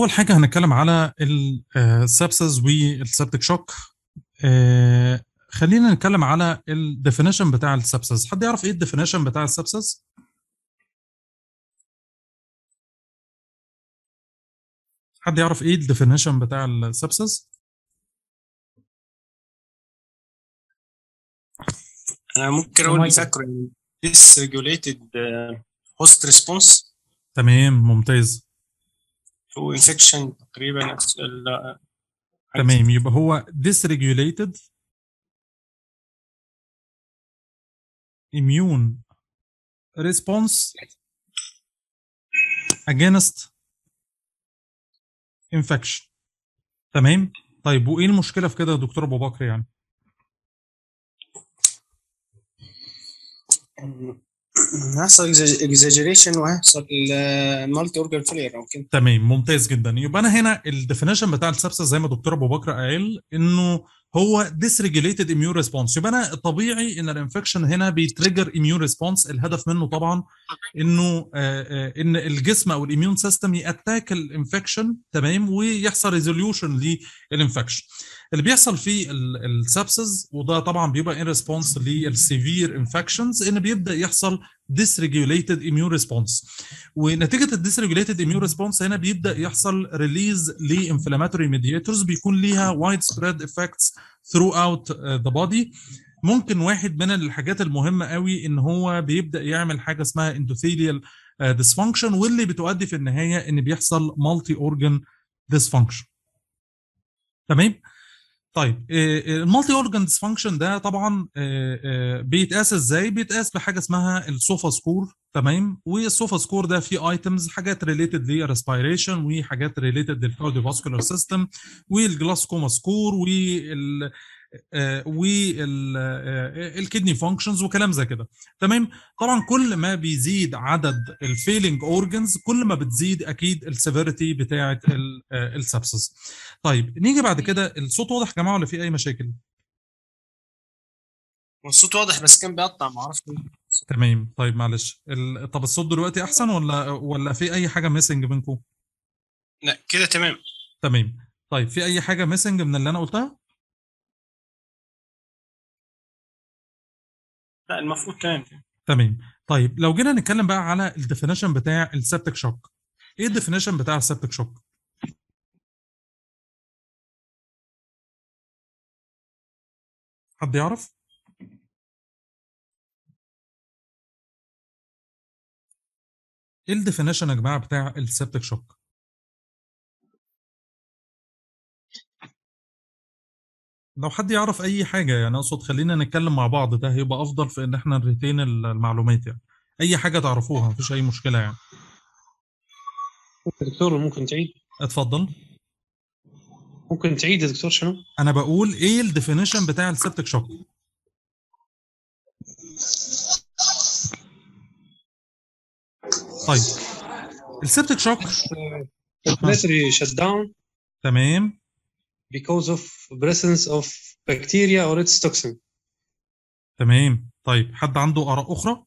اول حاجه هنتكلم على السبسز والسبتك شوك خلينا نتكلم على الديفينيشن بتاع السبسز حد يعرف ايه الديفينيشن بتاع السبسز حد يعرف ايه الديفينيشن بتاع السبسز انا ممكن اقول فاكره يعني dysregulated uh, host response تمام ممتاز to infection تقريبا ال- تمام يبقى هو dysregulated immune response against infection تمام طيب وايه المشكله في كده يا دكتور ابو بكر يعني هيحصل exaggeration وهيحصل مالتي اورجان فيلير او كده تمام ممتاز جدا يبقى انا هنا الديفينيشن بتاع السبسس زي ما دكتور ابو بكر قال انه هو dysregulated immune response يبقى انا طبيعي ان الانفكشن هنا بيتريجر immune response الهدف منه طبعا انه آه، آه، ان الجسم او الاميون سيستم ياتاك الانفكشن تمام ويحصل ريزوليوشن للانفكشن اللي بيحصل في السبسز وده طبعا بيبقى ان ريسبونس للسيفير انفكشنز ان بيبدا يحصل dysregulated immune response ونتيجه الديسريجوليتد immune response هنا بيبدا يحصل ريليز لانفلاماتوري ميدياتورز بيكون ليها وايد سبريد افكتس throughout ذا بودي ممكن واحد من الحاجات المهمه قوي ان هو بيبدا يعمل حاجه اسمها endothelial dysfunction واللي بتؤدي في النهايه ان بيحصل مالتي اورجان dysfunction تمام طيب المالتي اورجان ديسفانكشن ده طبعا آه، آه، بيتقاس ازاي؟ بيتقاس بحاجه اسمها السوفا سكور تمام والسوفا سكور ده فيه ايتمز حاجات ريليتد للريسبيريشن وحاجات ريليتد للكارديوفاسكولار سيستم والجلاسكوما سكور وال والكدني فانكشنز وكلام زي كده تمام طبعا كل ما بيزيد عدد الفيلينج اورجنز كل ما بتزيد اكيد السيفيريتي بتاعه السبسس طيب نيجي بعد كده الصوت واضح يا جماعه ولا في اي مشاكل والصوت واضح بس كان بيقطع ما اعرفش ليه. تمام طيب معلش ال... طب الصوت دلوقتي احسن ولا ولا في اي حاجه ميسنج منكم لا كده تمام تمام طيب في اي حاجه ميسنج من اللي انا قلتها لا المفروض تمام تمام طيب لو جينا نتكلم بقى على الديفينيشن بتاع السبتك شوك ايه الديفينيشن بتاع السبتك شوك حد يعرف ايه الديفينيشن يا جماعه بتاع السبتك شوك لو حد يعرف اي حاجه يعني اقصد خلينا نتكلم مع بعض ده هيبقى افضل في ان احنا نريتين المعلومات يعني اي حاجه تعرفوها مفيش اي مشكله يعني دكتور ممكن تعيد اتفضل ممكن تعيد يا دكتور شنو؟ انا بقول ايه الديفينيشن بتاع السبتك شوك طيب السبتك شوك respiratory shutdown تمام because of presence of bacteria or its toxin تمام طيب حد عنده اراء اخرى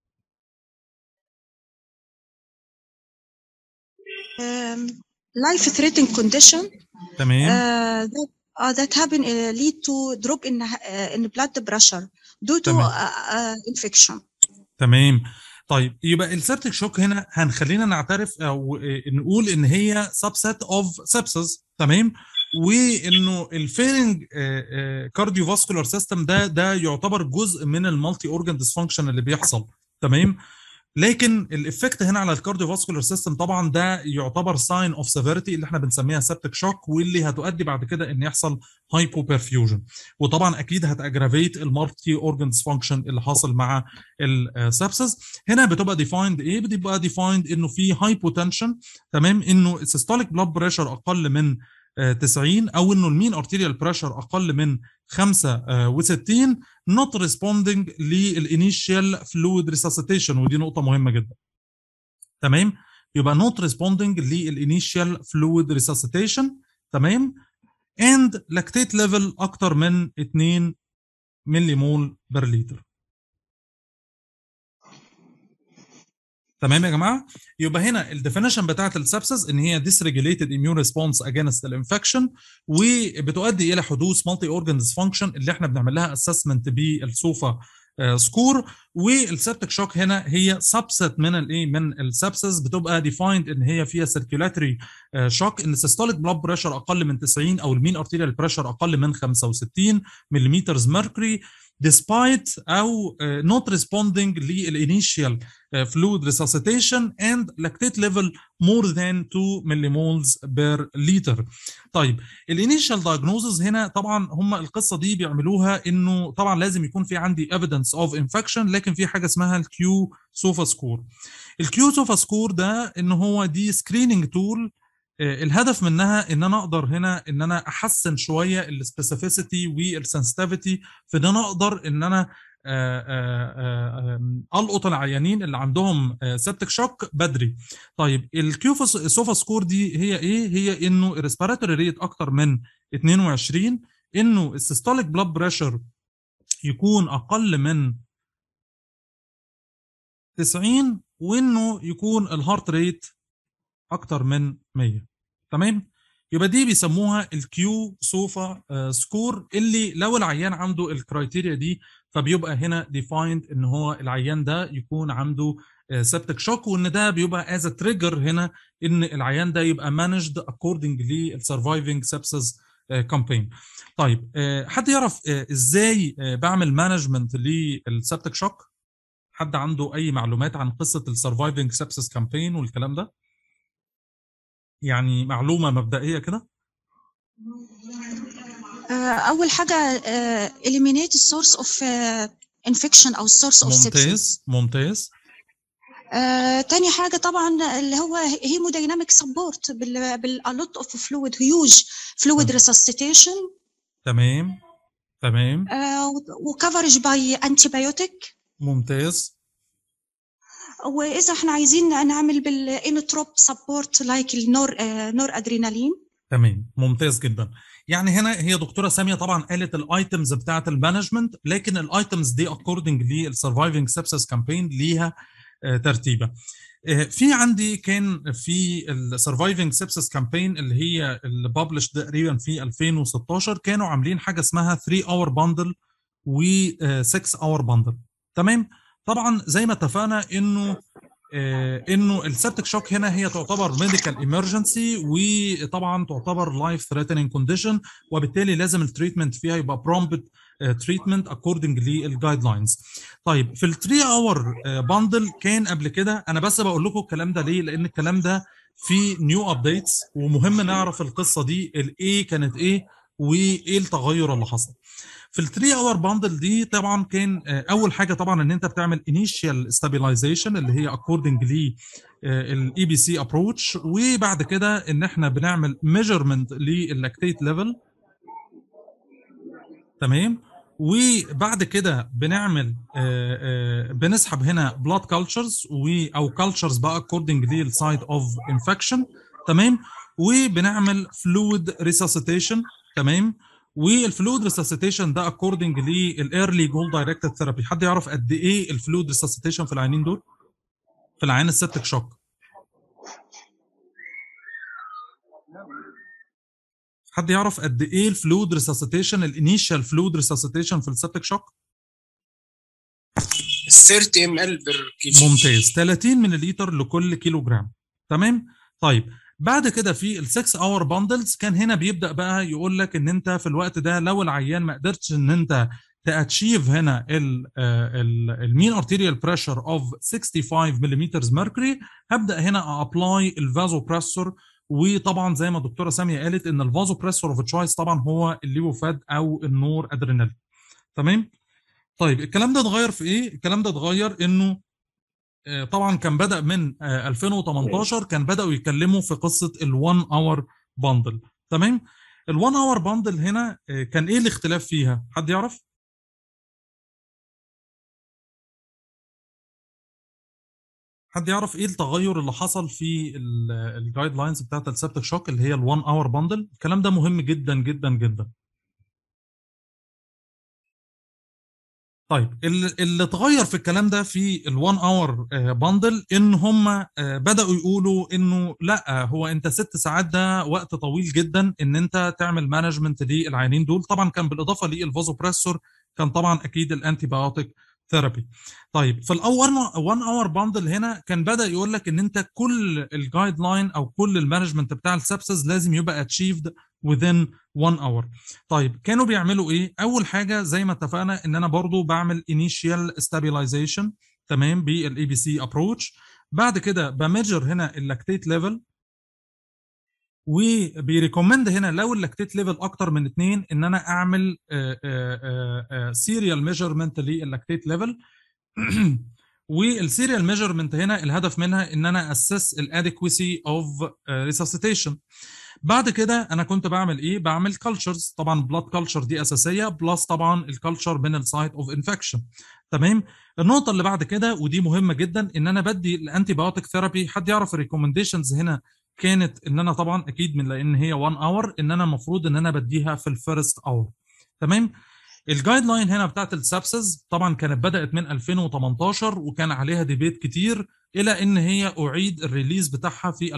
um, life-threatening condition تمام uh, that uh, that happen uh, lead to drop in uh, in blood pressure due to تمام. uh, uh, infection. تمام طيب يبقى السبتك شوك هنا هنخلينا نعترف او آه، نقول ان هي سبست اوف سبسز تمام وانه الفيرنج كارديو فاسكولار سيستم ده ده يعتبر جزء من المالتي اورجان ديسفانكشن اللي بيحصل تمام لكن الافكت هنا على الكارديو فاسكولار سيستم طبعا ده يعتبر ساين اوف سيفيريتي اللي احنا بنسميها سبتك شوك واللي هتؤدي بعد كده ان يحصل هايبو بيرفيوجن وطبعا اكيد هتاجرافيت المالتي اورجان ديسفانكشن اللي حاصل مع السبسس هنا بتبقى ديفايند ايه بتبقى ديفايند انه في هايبوتنشن تمام انه السيستوليك بلاد بريشر اقل من آه، 90 او انه المين ارتيريال بريشر اقل من 65 not responding للانيشال فلويد ريساسيتيشن ودي نقطه مهمه جدا تمام يبقى not responding للانيشال فلويد ريساسيتيشن تمام and lactate level اكتر من 2 ملي مول بر لتر تمام يا جماعه يبقى هنا الديفينيشن بتاعه السبسس ان هي dysregulated immune response against الانفكشن وبتؤدي الى حدوث مالتي اورجان ديسفانكشن اللي احنا بنعمل لها اسسمنت بالسوفا سكور والسبتك شوك هنا هي سبست من الايه من السبسس بتبقى ديفايند ان هي فيها سيركيولاتري شوك ان السيستوليك بلاد بريشر اقل من 90 او المين ارتيريال بريشر اقل من 65 ملم ميركوري despite او uh, not responding للinitial uh, fluid resuscitation and lactate level more than 2 millimoles per liter. طيب الانيشال diagnosis هنا طبعا هم القصه دي بيعملوها انه طبعا لازم يكون في عندي evidence of infection لكن في حاجه اسمها الكيو سوفا سكور. الكيو سوفا سكور ده ان هو دي سكريننج تول الهدف منها ان انا اقدر هنا ان انا احسن شويه السبيسيفيسيتي والسنسيتيفيتي في ان انا اقدر ان انا القط العيانين اللي عندهم سبتك شوك بدري طيب الكيو سوفا سكور دي هي ايه هي انه الريسبيراتوري ريت اكتر من 22 انه السيستوليك بلاد بريشر يكون اقل من 90 وانه يكون الهارت ريت اكتر من 100 تمام يبقى دي بيسموها الكيو سوفا سكور اللي لو العيان عنده الكرايتيريا دي فبيبقى هنا ديفايند ان هو العيان ده يكون عنده سبتك شوك وان ده بيبقى از تريجر هنا ان العيان ده يبقى مانجد اكوردنج للسرفايفنج سبسس كامبين طيب حد يعرف ازاي بعمل مانجمنت للسبتك شوك حد عنده اي معلومات عن قصه السرفايفنج سبسس كامبين والكلام ده يعني معلومه مبدئيه كده اول حاجه eliminate السورس اوف انفكشن او السورس اوف ممتاز ممتاز آه، تاني حاجة طبعا اللي هو هيمودايناميك سبورت بالالوت اوف فلويد هيوج فلويد ريسسيتيشن تمام تمام وكفرج باي انتي بايوتيك ممتاز واذا احنا عايزين نعمل بالانوتروب سبورت لايك النور آه نور ادرينالين تمام ممتاز جدا يعني هنا هي دكتوره ساميه طبعا قالت الايتمز بتاعه المانجمنت لكن الايتمز دي اكوردنج للسرفايفنج سبسس كامبين ليها آه ترتيبه آه في عندي كان في السرفايفنج سبسس كامبين اللي هي اللي ببلش تقريبا في 2016 كانوا عاملين حاجه اسمها 3 اور باندل و 6 اور باندل تمام طبعا زي ما اتفقنا انه آه انه السبتك شوك هنا هي تعتبر ميديكال ايمرجنسي وطبعا تعتبر لايف ثريتنينج كونديشن وبالتالي لازم التريتمنت فيها يبقى برومبت تريتمنت اكوردنج للجايد لاينز طيب في ال 3 اور باندل كان قبل كده انا بس بقول لكم الكلام ده ليه لان الكلام ده في نيو ابديتس ومهم نعرف القصه دي الايه كانت ايه وايه التغير اللي حصل في ال 3 اور باندل دي طبعا كان اول حاجه طبعا ان انت بتعمل انيشال ستابيلايزيشن اللي هي اكوردنج ل الاي بي سي ابروتش وبعد كده ان احنا بنعمل ميجرمنت لللاكتيت ليفل تمام وبعد كده بنعمل آآ آآ بنسحب هنا بلاد كلتشرز او كلتشرز بقى اكوردنج للسايد اوف انفكشن تمام وبنعمل فلويد ريساسيتيشن تمام والفلويد ريساسيتيشن ده اكوردنج للايرلي جول دايركتد ثيرابي حد يعرف قد ايه الفلويد ريساسيتيشن في العيانين دول في العيان السبتك شوك حد يعرف قد ايه الفلويد ريساسيتيشن الانيشال فلويد ريساسيتيشن في السبتك شوك 30 ام ال بير كي جي ممتاز 30 ملليلتر لكل كيلو جرام تمام طيب بعد كده في ال 6 اور باندلز كان هنا بيبدا بقى يقول لك ان انت في الوقت ده لو العيان ما قدرتش ان انت تاتشيف هنا المين ارتيريال بريشر اوف 65 ملم ميركوري هبدا هنا ابلاي الفازو بريسور وطبعا زي ما الدكتوره ساميه قالت ان الفازو بريسور اوف تشويس طبعا هو الليبوفاد او النور ادرينالين تمام طيب الكلام ده اتغير في ايه الكلام ده اتغير انه طبعا كان بدا من 2018 كان بداوا يتكلموا في قصه ال1 اور باندل تمام ال1 اور باندل هنا كان ايه الاختلاف فيها حد يعرف حد يعرف ايه التغير اللي حصل في الجايد لاينز بتاعت السبتك شوك اللي هي ال1 اور باندل الكلام ده مهم جدا جدا جدا طيب اللي اتغير في الكلام ده في ال1 اور باندل ان هم بداوا يقولوا انه لا هو انت ست ساعات ده وقت طويل جدا ان انت تعمل مانجمنت للعيانين دول طبعا كان بالاضافه للفازوبريسور كان طبعا اكيد الانتي بايوتيك ثيرابي طيب في الاول 1 اور باندل هنا كان بدا يقول لك ان انت كل الجايد لاين او كل المانجمنت بتاع السبسز لازم يبقى اتشيفد within 1 hour طيب كانوا بيعملوا ايه اول حاجه زي ما اتفقنا ان انا برضو بعمل initial stabilization تمام بالاي بي سي ابروتش بعد كده بميجر هنا اللاكتيت ليفل وبيريكومند هنا لو اللاكتيت ليفل اكتر من 2 ان انا اعمل سيريال ميجرمنت لللاكتيت ليفل والسيريال ميجرمنت هنا الهدف منها ان انا اسس الادكويسي اوف ريسسيتيشن بعد كده انا كنت بعمل ايه بعمل كلتشرز طبعا بلاد كلتشر دي اساسيه بلس طبعا الكلتشر من السايت اوف انفكشن تمام النقطه اللي بعد كده ودي مهمه جدا ان انا بدي الانتي بايوتيك ثيرابي حد يعرف الريكومنديشنز هنا كانت ان انا طبعا اكيد من لان هي 1 اور ان انا المفروض ان انا بديها في الفيرست اور تمام الجايد لاين هنا بتاعت السبسز طبعا كانت بدات من 2018 وكان عليها ديبيت كتير الى ان هي اعيد الريليز بتاعها في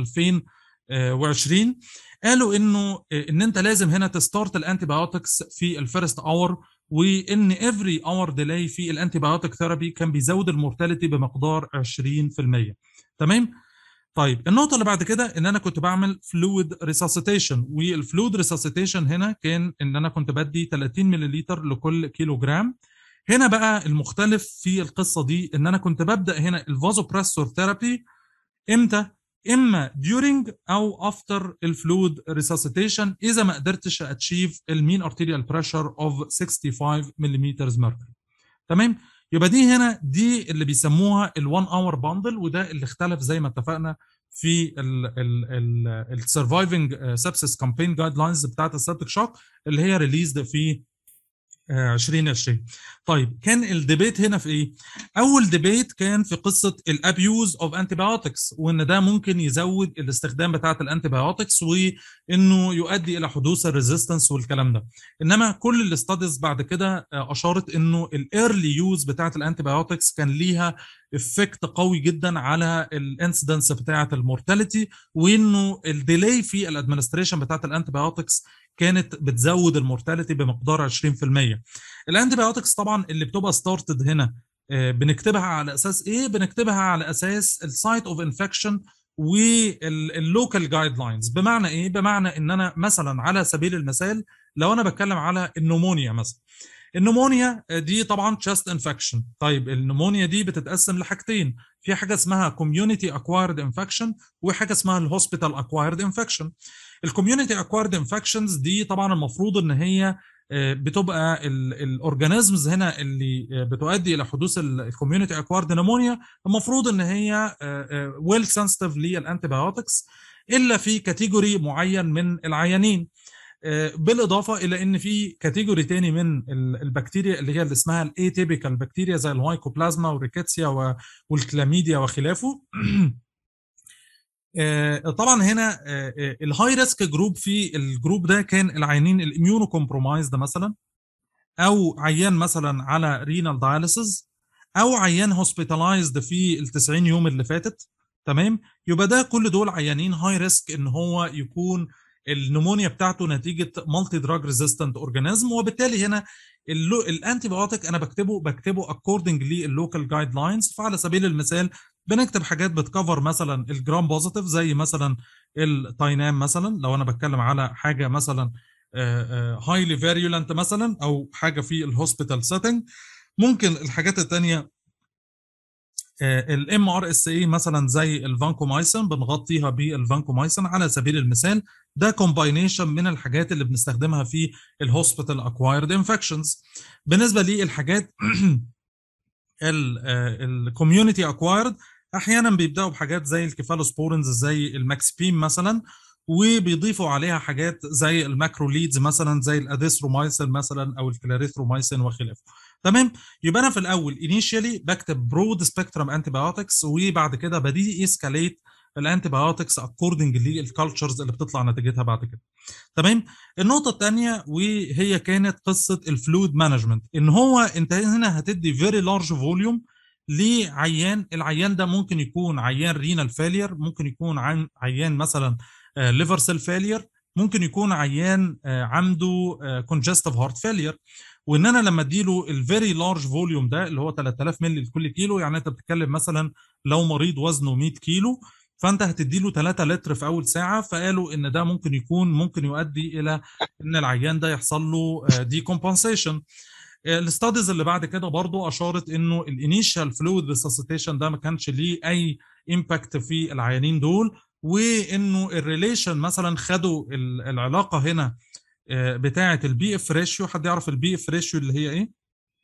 2020 قالوا انه ان انت لازم هنا تستارت الانتي بايوتكس في الفيرست اور وان افري اور ديلاي في الانتي بايوتيك ثيرابي كان بيزود المورتاليتي بمقدار 20% تمام طيب النقطة اللي بعد كده ان انا كنت بعمل فلويد ريساسيتيشن والفلويد ريساسيتيشن هنا كان ان انا كنت بدي 30 ملليلتر لكل كيلو جرام هنا بقى المختلف في القصة دي ان انا كنت ببدأ هنا الفازوبريسور ثيرابي امتى اما during او after الفلويد ريساسيتيشن اذا ما قدرتش اتشيف المين ارتيريال بريشر اوف 65 ملم mercury تمام يبقى دي هنا دي اللي بيسموها ال1 اور باندل وده اللي اختلف زي ما اتفقنا في السرفايفنج سبسس كامبين جايد لاينز بتاعت السبتك شوك اللي هي ريليزد في 2020 طيب كان الديبيت هنا في ايه اول ديبيت كان في قصه الابيوز اوف انتي بايوتكس وان ده ممكن يزود الاستخدام بتاعه الانتي بايوتكس وانه يؤدي الى حدوث الريزيستنس والكلام ده انما كل الاستاديز بعد كده اشارت انه الايرلي يوز بتاعه الانتي بايوتكس كان ليها افكت قوي جدا على الانسيدنس بتاعه المورتاليتي وانه الديلي في الادمنستريشن بتاعه الانتي بايوتكس كانت بتزود المورتاليتي بمقدار 20% الانتي بايوتكس طبعا اللي بتبقى ستارتد هنا بنكتبها على اساس ايه بنكتبها على اساس السايت اوف انفكشن واللوكال جايد لاينز بمعنى ايه بمعنى ان انا مثلا على سبيل المثال لو انا بتكلم على النمونيا مثلا النمونيا دي طبعا تشست انفكشن طيب النمونيا دي بتتقسم لحاجتين في حاجه اسمها كوميونتي اكوايرد انفكشن وحاجه اسمها الهوسبيتال اكوايرد انفكشن الكوميونتي اكوايرد انفكشنز دي طبعا المفروض ان هي بتبقى الاورجانيزمز هنا اللي بتؤدي الى حدوث الكوميونتي اكوايرد نمونيا المفروض ان هي ويل سنسيتيف للانتي بايوتكس الا في كاتيجوري معين من العيانين بالاضافه الى ان في كاتيجوري تاني من البكتيريا اللي هي اللي اسمها الايتيبيكال بكتيريا زي الهايكوبلازما والريكيتسيا والكلاميديا وخلافه طبعا هنا الهاي ريسك جروب في الجروب ده كان العيانين الاميونو كومبرومايزد مثلا او عيان مثلا على رينال داياليسيس او عيان هوسبيتالايزد في ال 90 يوم اللي فاتت تمام يبقى ده كل دول عيانين هاي ريسك ان هو يكون النمونيا بتاعته نتيجه مالتي دراج ريزيستنت اورجانيزم وبالتالي هنا الانتي بايوتيك انا بكتبه بكتبه اكوردنج للوكال جايد لاينز فعلى سبيل المثال بنكتب حاجات بتكفر مثلا الجرام بوزيتيف زي مثلا التاينام مثلا لو انا بتكلم على حاجه مثلا هايلي فيريولنت مثلا او حاجه في الهوسبيتال سيتنج ممكن الحاجات الثانيه الام ار اس اي مثلا زي الفانكومايسين بنغطيها بالفانكومايسين على سبيل المثال ده كومباينيشن من الحاجات اللي بنستخدمها في الهوسبيتال اكوايرد انفكشنز بالنسبه للحاجات الكوميونتي اكوايرد احيانا بيبداوا بحاجات زي الكيفالوسبورينز زي الماكسبيم مثلا وبيضيفوا عليها حاجات زي الماكروليدز مثلا زي الاديثرومايسين مثلا او الكلاريثرومايسين وخلافه تمام يبقى انا في الاول انيشيالي بكتب برود سبيكترم انتي بايوتكس وبعد كده بدي اسكاليت الانتي بايوتكس اكوردنج للكالتشرز اللي بتطلع نتيجتها بعد كده تمام النقطه الثانيه وهي كانت قصه الفلويد مانجمنت ان هو انت هنا هتدي فيري لارج فوليوم لعيان العيان ده ممكن يكون عيان رينال فيلير ممكن يكون عيان مثلا ليفر سيل فيلير ممكن يكون عيان عنده كونجستيف هارت فيلير وان انا لما اديله الفيري لارج فوليوم ده اللي هو 3000 مللي لكل كيلو يعني انت بتتكلم مثلا لو مريض وزنه 100 كيلو فانت هتديله 3 لتر في اول ساعه فقالوا ان ده ممكن يكون ممكن يؤدي الى ان العيان ده يحصل له دي كومبنسيشن الاستاديز اللي بعد كده برضو اشارت انه الانيشال فلويد ريسسيتيشن ده ما كانش ليه اي امباكت في العيانين دول وانه الريليشن مثلا خدوا العلاقه هنا بتاعه البي اف ريشيو حد يعرف البي اف ريشيو اللي هي ايه؟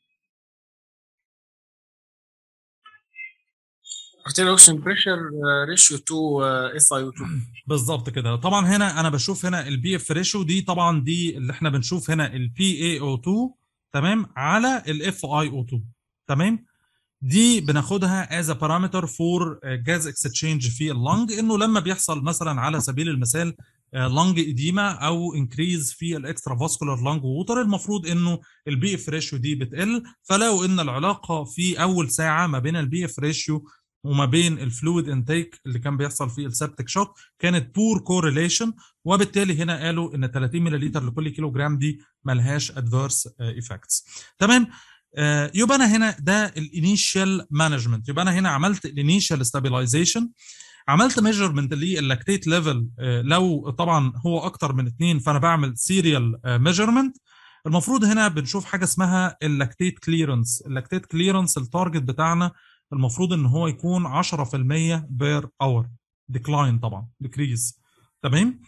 arterial oxygen pressure ratio to FiO2 بالظبط كده طبعا هنا انا بشوف هنا البي اف ريشيو دي طبعا دي اللي احنا بنشوف هنا البي اي او 2 تمام على الاف اي او 2 تمام دي بناخدها از بارامتر فور جاز اكستشينج في اللنج انه لما بيحصل مثلا على سبيل المثال لنج اديما او انكريز في الاكسترا فاسكولار لنج ووتر المفروض انه البي اف ريشيو دي بتقل فلو ان العلاقه في اول ساعه ما بين البي اف ريشيو وما بين الفلويد انتيك اللي كان بيحصل في السبتك شوك كانت بور كورليشن وبالتالي هنا قالوا ان 30 مللتر لكل كيلو جرام دي ملهاش ادفيرس ايفكتس تمام آه يبقى انا هنا ده الانيشال مانجمنت يبقى انا هنا عملت الانيشال ستابيلايزيشن عملت ميجرمنت لللاكتيت ليفل آه لو طبعا هو اكتر من اثنين فانا بعمل سيريال ميجرمنت المفروض هنا بنشوف حاجه اسمها اللاكتيت كليرنس اللاكتيت كليرنس التارجت بتاعنا المفروض ان هو يكون 10% بير اور ديكلاين طبعا ديكريز تمام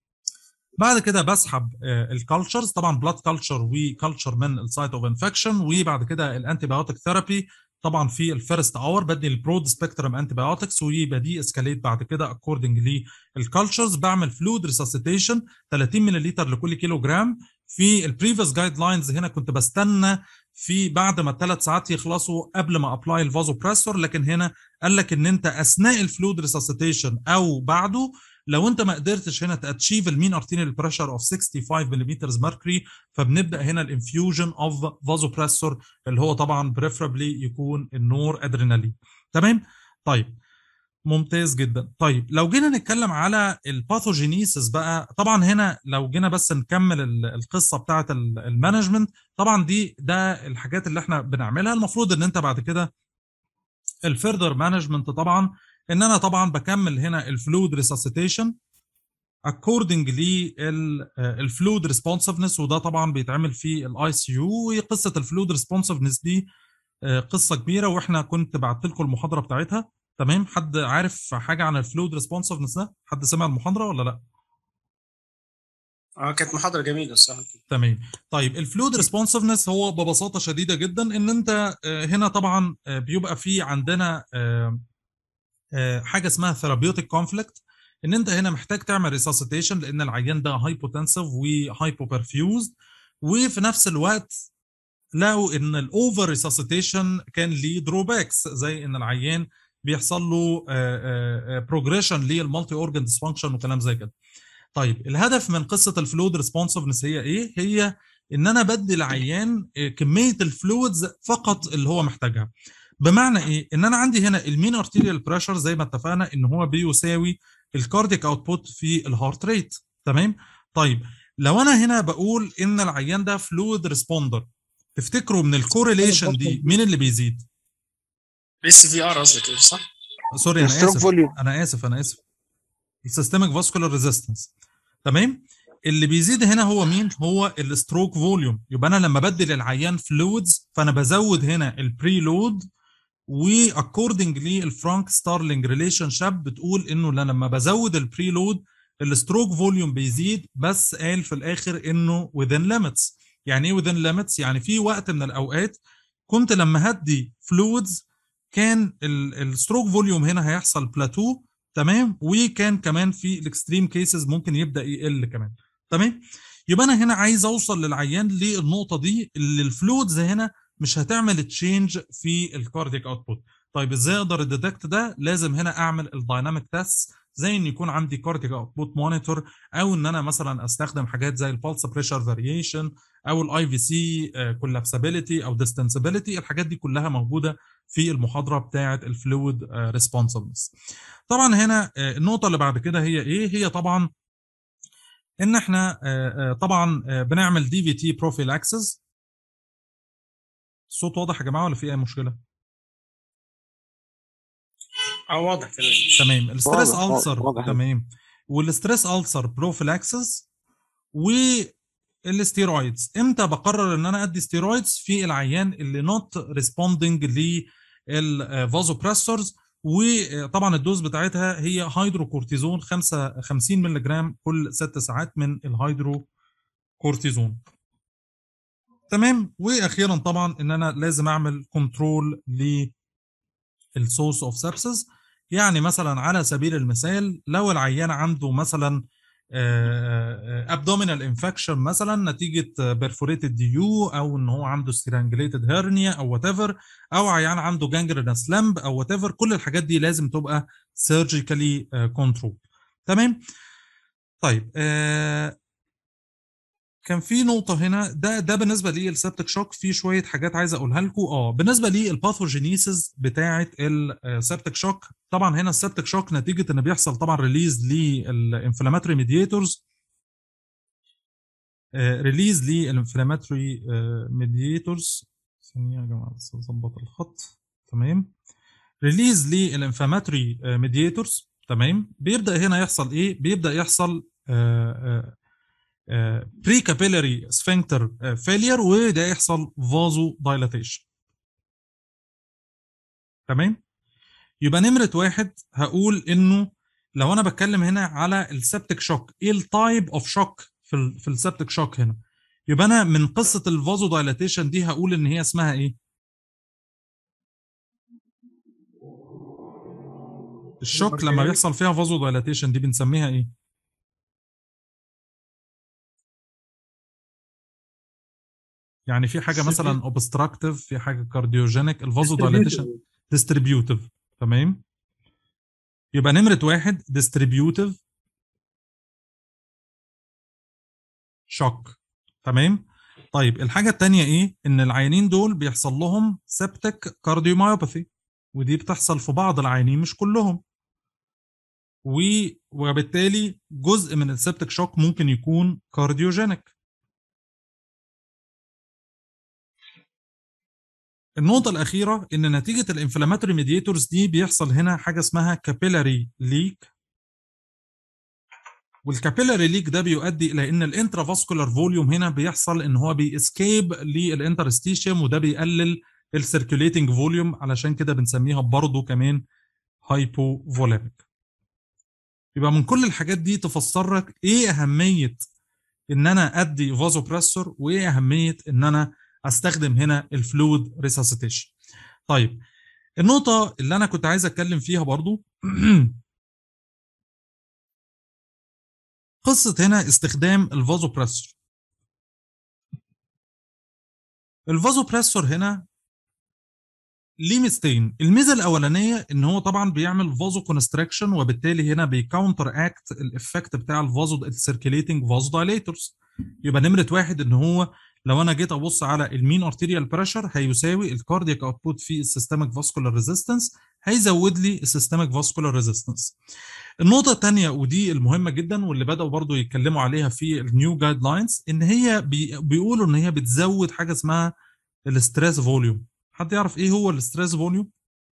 بعد كده بسحب الكالتشرز طبعا بلاد كلتشر وكلتشر من السايت اوف انفكشن وبعد كده الانتي بايوتيك ثيرابي طبعا في الفيرست اور بدي البرود سبيكترم انتي بايوتكس ويبقى دي اسكاليت بعد كده اكوردنج للكالتشرز بعمل فلويد ريسسيتيشن 30 مللتر لكل كيلو جرام في البريفيوس جايد لاينز هنا كنت بستنى في بعد ما الثلاث ساعات يخلصوا قبل ما ابلاي الفازو بريسور لكن هنا قال لك ان انت اثناء الفلويد ريسسيتيشن او بعده لو انت ما قدرتش هنا تاتشيف المين ارتيريال بريشر اوف 65 ملم ميركوري فبنبدا هنا الانفيوجن اوف فازو بريسور اللي هو طبعا بريفربلي يكون النور ادرينالين تمام طيب ممتاز جدا طيب لو جينا نتكلم على الباثوجينيسيس بقى طبعا هنا لو جينا بس نكمل القصه بتاعه المانجمنت طبعا دي ده الحاجات اللي احنا بنعملها المفروض ان انت بعد كده الفيردر مانجمنت طبعا ان انا طبعا بكمل هنا الفلويد ريسسيتيشن اكوردنج للفلويد ريسبونسفنس وده طبعا بيتعمل في الاي سي يو وقصه الفلويد ريسبونسفنس دي قصه كبيره واحنا كنت بعت لكم المحاضره بتاعتها تمام حد عارف حاجه عن الفلويد ريسبونسفنس ده حد سمع المحاضره ولا لا اه كانت محاضره جميله الصراحه تمام طيب الفلويد ريسبونسفنس هو ببساطه شديده جدا ان انت هنا طبعا بيبقى في عندنا حاجه اسمها ثيرابيوتيك كونفليكت ان انت هنا محتاج تعمل ريساسيتيشن لان العيان ده هايبوتنسيف وهايبو برفيوزد وفي نفس الوقت لقوا ان الاوفر ريساسيتيشن كان ليه دروباكس زي ان العيان بيحصل له بروجريشن للمالتي اورجان ديسفانكشن وكلام زي كده طيب الهدف من قصه الفلويد ريسبونسفنس هي ايه هي ان انا بدي العيان كميه الفلويدز فقط اللي هو محتاجها بمعنى ايه ان انا عندي هنا المين ارتيريال بريشر زي ما اتفقنا ان هو بيساوي الكارديك اوتبوت في الهارت ريت تمام طيب لو انا هنا بقول ان العيان ده فلويد ريسبوندر تفتكروا من الكورليشن دي مين اللي بيزيد اس في ار قصدك ايه صح سوري انا اسف انا اسف انا اسف السيستميك فاسكولار ريزيستنس تمام اللي بيزيد هنا هو مين هو الستروك فوليوم يبقى انا لما بدي للعيان فلويدز فانا بزود هنا البري لود واكوردنج للفرانك ستارلينج ريليشن شيب بتقول انه لما بزود البري لود الستروك فوليوم بيزيد بس قال في الاخر انه within limits يعني ايه within limits يعني في وقت من الاوقات كنت لما هدي فلويدز كان الستروك فوليوم هنا هيحصل بلاتو تمام وكان كمان في الاكستريم كيسز ممكن يبدا يقل كمان تمام يبقى انا هنا عايز اوصل للعيان للنقطه دي اللي الفلويدز هنا مش هتعمل تشينج في الكاردياك اوتبوت طيب ازاي اقدر اديتكت ده لازم هنا اعمل الدايناميك تيست زي ان يكون عندي كاردياك اوتبوت مونيتور او ان انا مثلا استخدم حاجات زي البلس بريشر فاريشن او الاي في سي كولابسابيلتي او ديستنسابيلتي الحاجات دي كلها موجوده في المحاضره بتاعه الفلويد ريسبونسبلنس طبعا هنا النقطه اللي بعد كده هي ايه هي طبعا ان احنا طبعا بنعمل دي في تي بروفيل اكسس الصوت واضح يا جماعه ولا في اي مشكله اه واضح كده تمام الستريس واضح، ألسر واضح. تمام والستريس ألسر بروفيلاكسس والستيرويدز امتى بقرر ان انا ادي ستيرويدز في العيان اللي نوت ريسبوندنج للفازوبريسورز وطبعا الدوز بتاعتها هي هيدروكورتيزون 5 50 مللي جرام كل 6 ساعات من الهيدروكورتيزون تمام واخيرا طبعا ان انا لازم اعمل كنترول للسورس اوف سبسس يعني مثلا على سبيل المثال لو العيان عنده مثلا ابدومينال انفكشن مثلا نتيجه بيرفوريتد ديو او ان هو عنده سترانجليتد هيرنيا او وات ايفر او عيان عنده جانجرينس لامب او وات ايفر كل الحاجات دي لازم تبقى سيرجيكالي كنترول تمام طيب آه كان في نقطة هنا ده ده بالنسبة للسبتك شوك في شوية حاجات عايز أقولها لكم اه بالنسبة للباثوجينيسيس بتاعة السبتك شوك طبعا هنا السبتك شوك نتيجة إن بيحصل طبعا ريليز للانفلاماتوري ميدياتورز ريليز للانفلاماتوري ميدياتورز ثانية يا جماعة بس أظبط الخط تمام ريليز للانفلاماتوري ميدياتورز تمام بيبدأ هنا يحصل إيه؟ بيبدأ يحصل آه آه بري كابيلاري سفنكتر فيلير وده يحصل فازو دايلاتيشن تمام يبقى نمره واحد هقول انه لو انا بتكلم هنا على السبتك شوك ايه التايب اوف شوك في ال في السبتك شوك هنا يبقى انا من قصه الفازو دايلاتيشن دي هقول ان هي اسمها ايه الشوك لما بيحصل فيها فازو دايلاتيشن دي بنسميها ايه يعني في حاجه مثلا اوبستراكتيف في حاجه كارديوجينيك الفازو دايلاتيشن ديستريبيوتيف تمام يبقى نمره واحد ديستريبيوتيف شوك تمام طيب الحاجه الثانيه ايه ان العيانين دول بيحصل لهم سبتك كارديوميوباثي ودي بتحصل في بعض العيانين مش كلهم و... وبالتالي جزء من السبتك شوك ممكن يكون كارديوجينيك النقطة الأخيرة إن نتيجة الانفلاماتوري ميدياتورز دي بيحصل هنا حاجة اسمها كابيلاري ليك والكابيلاري ليك ده بيؤدي إلى إن الانترافاسكولار فوليوم هنا بيحصل إن هو بيسكيب للانترستيشيوم وده بيقلل السيركيوليتنج فوليوم علشان كده بنسميها برضه كمان هايبوفوليميك يبقى من كل الحاجات دي تفسر لك ايه اهميه ان انا ادي فازوبريسور وايه اهميه ان انا استخدم هنا الفلويد ريساسيتيشن طيب النقطة اللي أنا كنت عايز أتكلم فيها برضو قصة هنا استخدام الفازوبريسور الفازوبريسور هنا ليه ميزتين الميزة الأولانية إن هو طبعا بيعمل فازو كونستراكشن وبالتالي هنا بيكاونتر اكت الإفكت بتاع الفازو السيركيليتنج فازو دايليتورز يبقى نمرة واحد إن هو لو انا جيت ابص على المين ارتيريال بريشر هيساوي الكاردياك اوتبوت في السيستميك فاسكولار ريزيستنس هيزود لي السيستميك فاسكولار ريزيستنس النقطة الثانية ودي المهمة جدا واللي بدأوا برضو يتكلموا عليها في النيو جايد لاينز ان هي بي بيقولوا ان هي بتزود حاجة اسمها الستريس فوليوم حد يعرف ايه هو الستريس فوليوم؟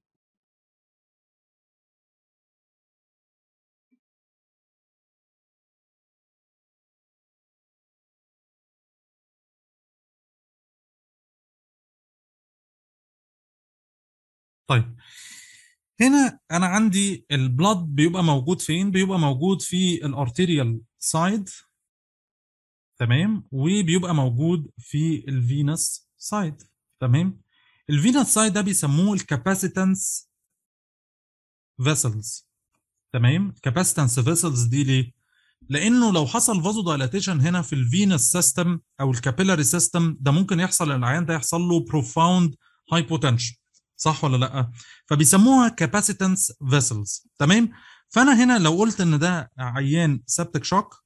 طيب هنا انا عندي البلاد بيبقى موجود فين بيبقى موجود في الارتيريال سايد تمام وبيبقى موجود في الفينس سايد تمام الفينس سايد ده بيسموه الكاباسيتنس فيسلز تمام كاباسيتنس فيسلز دي ليه لانه لو حصل فازو دايلاتيشن هنا في الفينس سيستم او الكابيلاري سيستم ده ممكن يحصل العيان ده يحصل له بروفاوند هايبوتنشن صح ولا لا فبيسموها كاباسيتنس فيسلز تمام فانا هنا لو قلت ان ده عيان سبتك شوك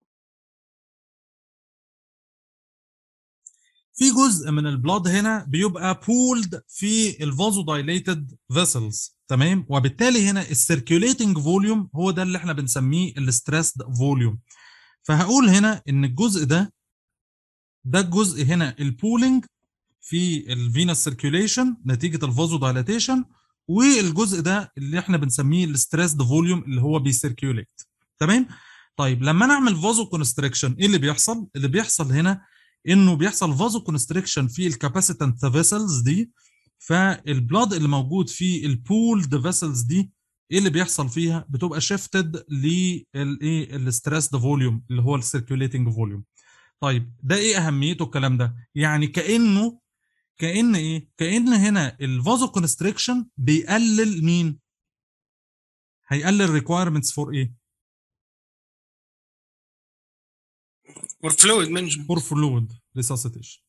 في جزء من البلاد هنا بيبقى بولد في الفازو دايليتد فيسلز تمام وبالتالي هنا السيركيوليتنج فوليوم هو ده اللي احنا بنسميه الستريسد فوليوم فهقول هنا ان الجزء ده ده الجزء هنا البولينج في الفينس سيركيوليشن نتيجه الفازو دايليتيشن والجزء ده اللي احنا بنسميه الستريسد فوليوم اللي هو بيسيركيوليت تمام طيب لما نعمل فازو كونستريكشن ايه اللي بيحصل اللي بيحصل هنا انه بيحصل فازو كونستريكشن في الكاباسيتنت فيسلز دي فالبلاد اللي موجود في البولد فيسلز دي ايه اللي بيحصل فيها بتبقى شيفتد للايه الستريسد فوليوم اللي هو السيركيوليتنج فوليوم طيب ده ايه اهميته الكلام ده يعني كانه كان ايه كان هنا الفازو كونستريكشن بيقلل مين هيقلل ريكويرمنتس فور ايه فور فلويد مانجمنت فور فلويد ريساسيتيشن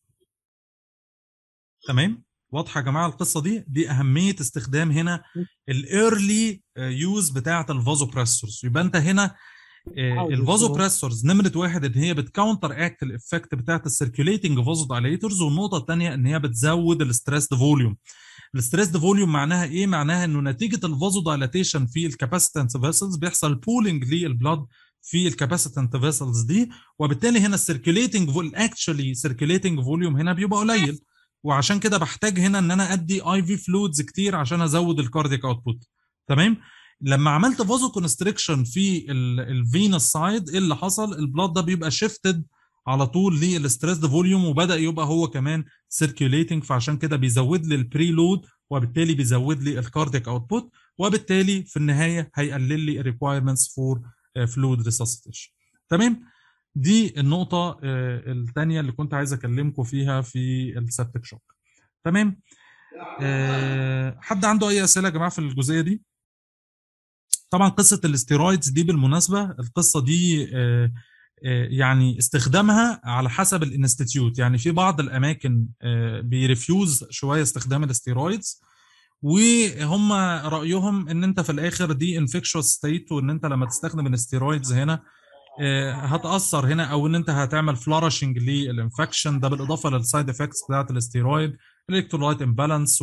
تمام واضحه يا جماعه القصه دي دي اهميه استخدام هنا الايرلي يوز بتاعه الفازو بريسورز يبقى انت هنا الفازو بريسورز نمره واحد ان هي بتكاونتر اكت الافكت بتاعه السيركيوليتنج فازو دايليتورز والنقطه الثانيه ان هي بتزود الستريسد فوليوم الستريسد فوليوم معناها ايه معناها انه نتيجه الفازو دايليتيشن في الكاباسيتنس فيسلز بيحصل بولينج للبلاد في الكاباسيتنت فيسلز دي وبالتالي هنا السيركيوليتنج اكشولي سيركيوليتنج فوليوم هنا بيبقى قليل وعشان كده بحتاج هنا ان انا ادي اي في فلويدز كتير عشان ازود الكاردياك اوتبوت تمام لما عملت فازو كونستريكشن في الفينس سايد ايه اللي حصل البلاد ده بيبقى شيفتد على طول للستريسد فوليوم وبدا يبقى هو كمان سيركيوليتنج فعشان كده بيزود لي البري لود وبالتالي بيزود لي الكاردياك اوتبوت وبالتالي في النهايه هيقلل لي الريكوايرمنتس فور فلويد ريسسيتيشن تمام دي النقطة الثانية اللي كنت عايز أكلمكم فيها في السبتك شوك تمام حد عنده أي أسئلة يا جماعة في الجزئية دي؟ طبعا قصة الاستيرويدز دي بالمناسبة القصة دي يعني استخدامها على حسب الانستيتيوت يعني في بعض الأماكن بيرفيوز شوية استخدام الاستيرويدز وهم رأيهم إن أنت في الآخر دي انفكشوس ستيت وإن أنت لما تستخدم الاستيرويدز هنا هتاثر هنا او ان انت هتعمل فلارشنج للانفكشن ده بالاضافه للسايد افكتس بتاعت الاستيرويد الكترولايت امبالانس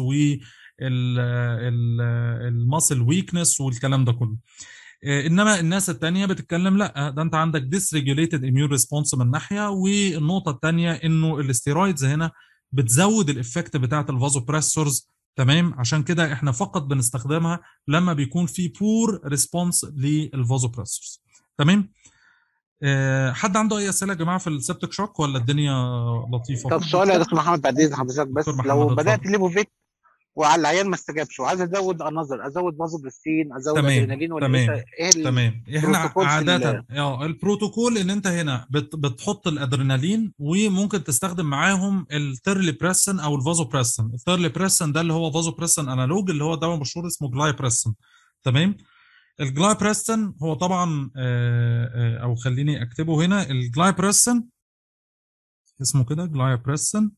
والماسل ويكنس والكلام ده كله انما الناس الثانيه بتتكلم لا ده انت عندك ديسريجوليتد اميون ريسبونس من ناحيه والنقطه الثانيه انه الاستيرويدز هنا بتزود الافكت بتاعت الفازو بريسورز تمام عشان كده احنا فقط بنستخدمها لما بيكون في بور ريسبونس للفازو بريسورز تمام أه حد عنده اي اسئله يا جماعه في السبتك شوك ولا الدنيا لطيفه؟ طب سؤال يا دكتور محمد بعد اذن حضرتك بس لو بدات ليبوفيت وعلى العيان ما استجابش وعايز ازود انظر ازود فازوبرستين ازود تمام ادرينالين ولا تمام ايه تمام احنا عاده اه البروتوكول ان انت هنا بت بتحط الادرينالين وممكن تستخدم معاهم التيرلي بريسن او الفازو بريسن التيرلي بريسن ده اللي هو فازو بريسن انالوج اللي هو دواء مشهور اسمه جلاي بريسن تمام الجلاي بريستن هو طبعا او خليني اكتبه هنا الجلاي بريستن اسمه كده جلاي بريستن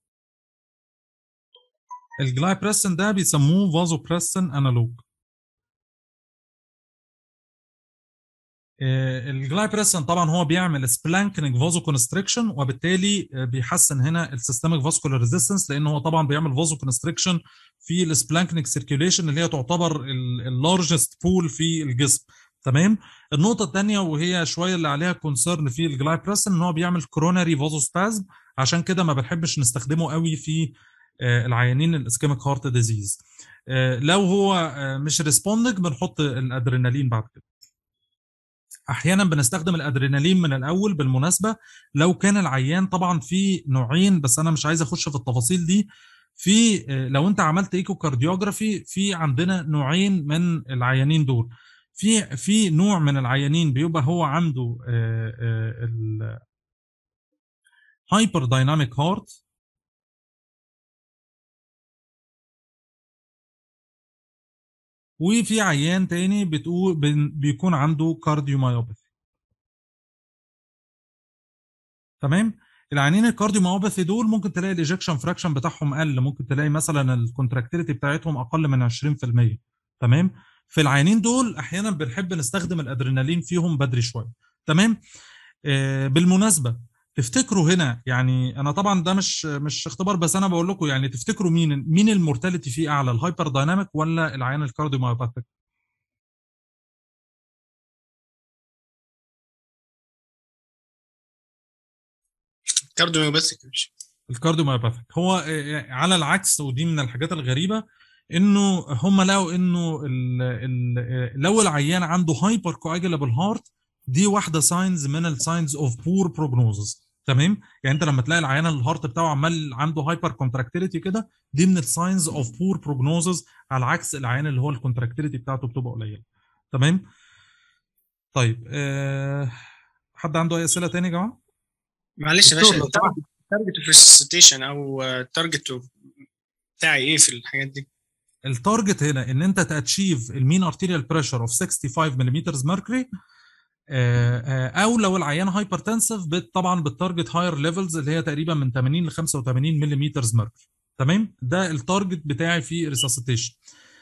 الجلاي بريستن ده بيسموه فازو بريستن انالوج الجلاي بريستن طبعا هو بيعمل سبلانكنج فازو كونستريكشن وبالتالي بيحسن هنا السيستميك فاسكولار ريزيستنس لان هو طبعا بيعمل فازو كونستريكشن في السبلانكنج سيركيوليشن اللي هي تعتبر اللارجست بول في الجسم تمام النقطه الثانيه وهي شويه اللي عليها كونسيرن في الجلاي بريستن ان هو بيعمل كوروناري فازو سبازم عشان كده ما بنحبش نستخدمه قوي في العيانين الاسكيميك هارت ديزيز لو هو مش ريسبوندنج بنحط الادرينالين بعد كده احيانا بنستخدم الادرينالين من الاول بالمناسبه لو كان العيان طبعا في نوعين بس انا مش عايز اخش في التفاصيل دي في لو انت عملت ايكو كارديوجرافي في عندنا نوعين من العيانين دول في في نوع من العيانين بيبقى هو عنده هايبر دايناميك هارت وفي عيان تاني بتقول بيكون عنده كارديومايوباثي تمام العيانين الكارديوميوباثي دول ممكن تلاقي الايجكشن فراكشن بتاعهم قل ممكن تلاقي مثلا الكونتراكتيليتي بتاعتهم اقل من 20% تمام في العيانين دول احيانا بنحب نستخدم الادرينالين فيهم بدري شويه تمام آه بالمناسبه تفتكروا هنا يعني انا طبعا ده مش مش اختبار بس انا بقول لكم يعني تفتكروا مين مين المورتاليتي فيه اعلى الهايبر دايناميك ولا العيان الكارديوميوباثيك كارديوميوباثيك الكارديوميوباثيك هو على العكس ودي من الحاجات الغريبه انه هم لقوا انه ال ال لو العيان عنده هايبر كواجلابل هارت دي واحده ساينز من الساينز اوف بور بروجنوزز تمام يعني انت لما تلاقي العيان الهارت بتاعه عمال عنده هايبر كونتراكتيليتي كده دي من الساينز اوف بور بروجنوزز على عكس العيان اللي هو الكونتراكتيليتي بتاعته بتبقى قليله تمام طيب أه حد عنده اي اسئله تاني يا جماعه معلش يا باشا التارجت ريسيتيشن او التارجت بتاعي ايه في الحاجات دي التارجت هنا ان انت تاتشيف المين ارتيريال بريشر اوف 65 ملم ميركوري او لو العيان هايبرتنسيف طبعا بالتارجت هاير ليفلز اللي هي تقريبا من 80 ل 85 ملم ميركوري تمام ده التارجت بتاعي في ريساسيتيشن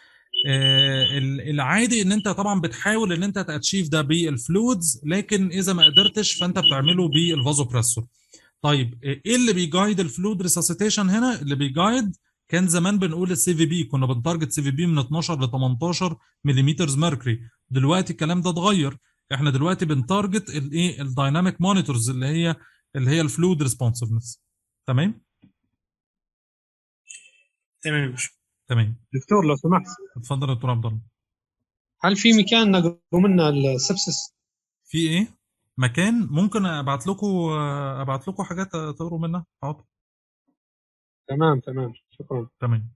العادي ان انت طبعا بتحاول ان انت تاتشيف ده بالفلويدز لكن اذا ما قدرتش فانت بتعمله بالفازوبريسور طيب ايه اللي بيجايد الفلويد ريساسيتيشن هنا اللي بيجايد كان زمان بنقول السي في بي كنا بنتارجت سي في بي من 12 ل 18 ملم ميركوري دلوقتي الكلام ده اتغير احنا دلوقتي بنتارجت الايه الدايناميك مونيتورز اللي هي اللي هي الفلويد ريسبونسفنس تمام تمام يا باشا تمام دكتور لو سمحت اتفضل يا دكتور عبد الله هل في مكان نقروا منه السبسس في ايه مكان ممكن ابعت لكم ابعت لكم حاجات تقروا منها حاضر تمام تمام شكرا تمام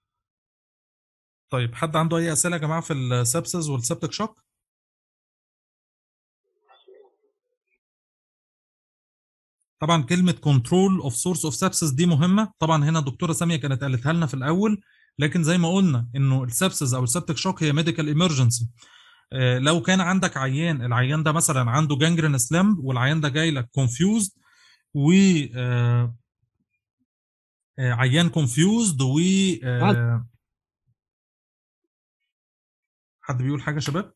طيب حد عنده اي اسئله يا جماعه في السبسز والسبتك شوك طبعا كلمه كنترول اوف سورس اوف سبسس دي مهمه طبعا هنا الدكتوره ساميه كانت قالتها لنا في الاول لكن زي ما قلنا انه السبسس او السبتك شوك هي ميديكال ايمرجنسي لو كان عندك عيان العيان ده مثلا عنده جانجرين سلام والعيان ده جاي لك كونفيوزد و عيان كونفيوزد و حد بيقول حاجه يا شباب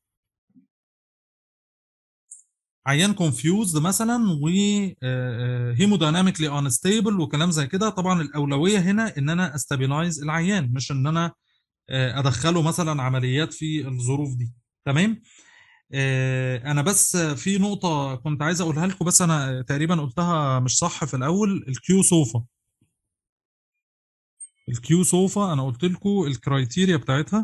عيان كونفيوزد مثلا و هيمودايناميكلي انستيبل وكلام زي كده طبعا الاولويه هنا ان انا استابيلايز العيان مش ان انا ادخله مثلا عمليات في الظروف دي تمام انا بس في نقطه كنت عايز اقولها لكم بس انا تقريبا قلتها مش صح في الاول الكيو سوفا الكيو سوفا انا قلت لكم الكرايتيريا بتاعتها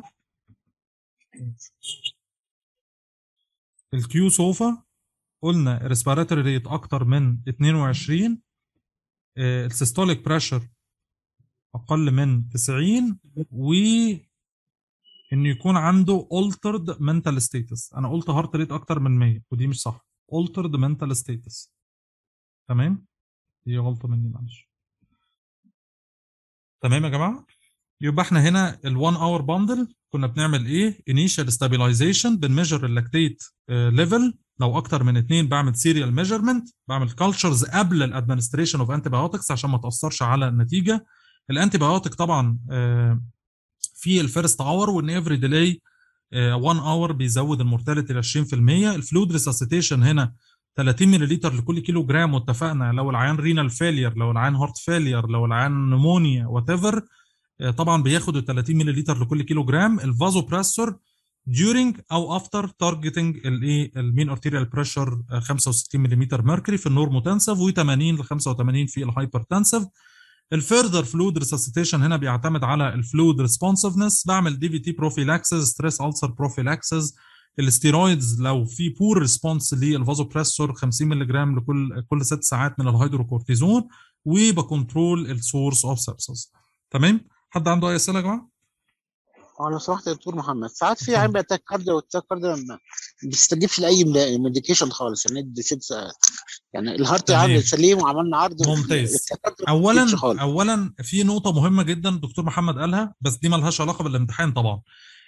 الكيو سوفا قلنا ريسبيراتوري ريت اكتر من 22 السيستوليك بريشر اقل من 90 و انه يكون عنده altered mental status انا قلت هارت ريت اكتر من 100 ودي مش صح altered mental status تمام دي غلطه مني معلش تمام يا جماعه يبقى احنا هنا ال1 اور باندل كنا بنعمل ايه initial stabilization بنميجر اللاكتيت ليفل لو اكتر من اتنين بعمل سيريال ميجرمنت بعمل كالتشرز قبل الادمنستريشن اوف انتي بايوتكس عشان ما تاثرش على النتيجه الانتي بايوتك طبعا في الفيرست اور وان افري ديلي 1 اور بيزود المورتاليتي ل 20% الفلويد ريساسيتيشن هنا 30 ملل لكل كيلو جرام واتفقنا لو العيان رينال فيلير لو العيان هارت فيلير لو العيان نمونيا وات ايفر طبعا بياخد ال 30 ملل لكل كيلو جرام الفازو بريسور during او after targeting الايه المين ارتيريال بريشر 65 ملم ميركوري في النورموتنسف و80 ل 85 في الهايبرتنسف الفيرذر فلويد ريساسيتيشن هنا بيعتمد على الفلويد ريسبونسفنس بعمل دي في تي بروفيلاكسس ستريس السر بروفيلاكسس الستيرويدز لو في بور ريسبونس للفازوبريسور 50 ملغ لكل كل ست ساعات من الهيدروكورتيزون وبكنترول السورس اوف سبسس تمام حد عنده اي اسئله يا جماعه اه لو سمحت يا دكتور محمد ساعات في عين بيتاك كارديو والتاك كارديو ما بيستجيبش لاي ميديكيشن خالص يعني ندي ست ساعات يعني الهارت عامل سليم وعملنا عرض ممتاز اولا اولا في نقطه مهمه جدا الدكتور محمد قالها بس دي مالهاش علاقه بالامتحان طبعا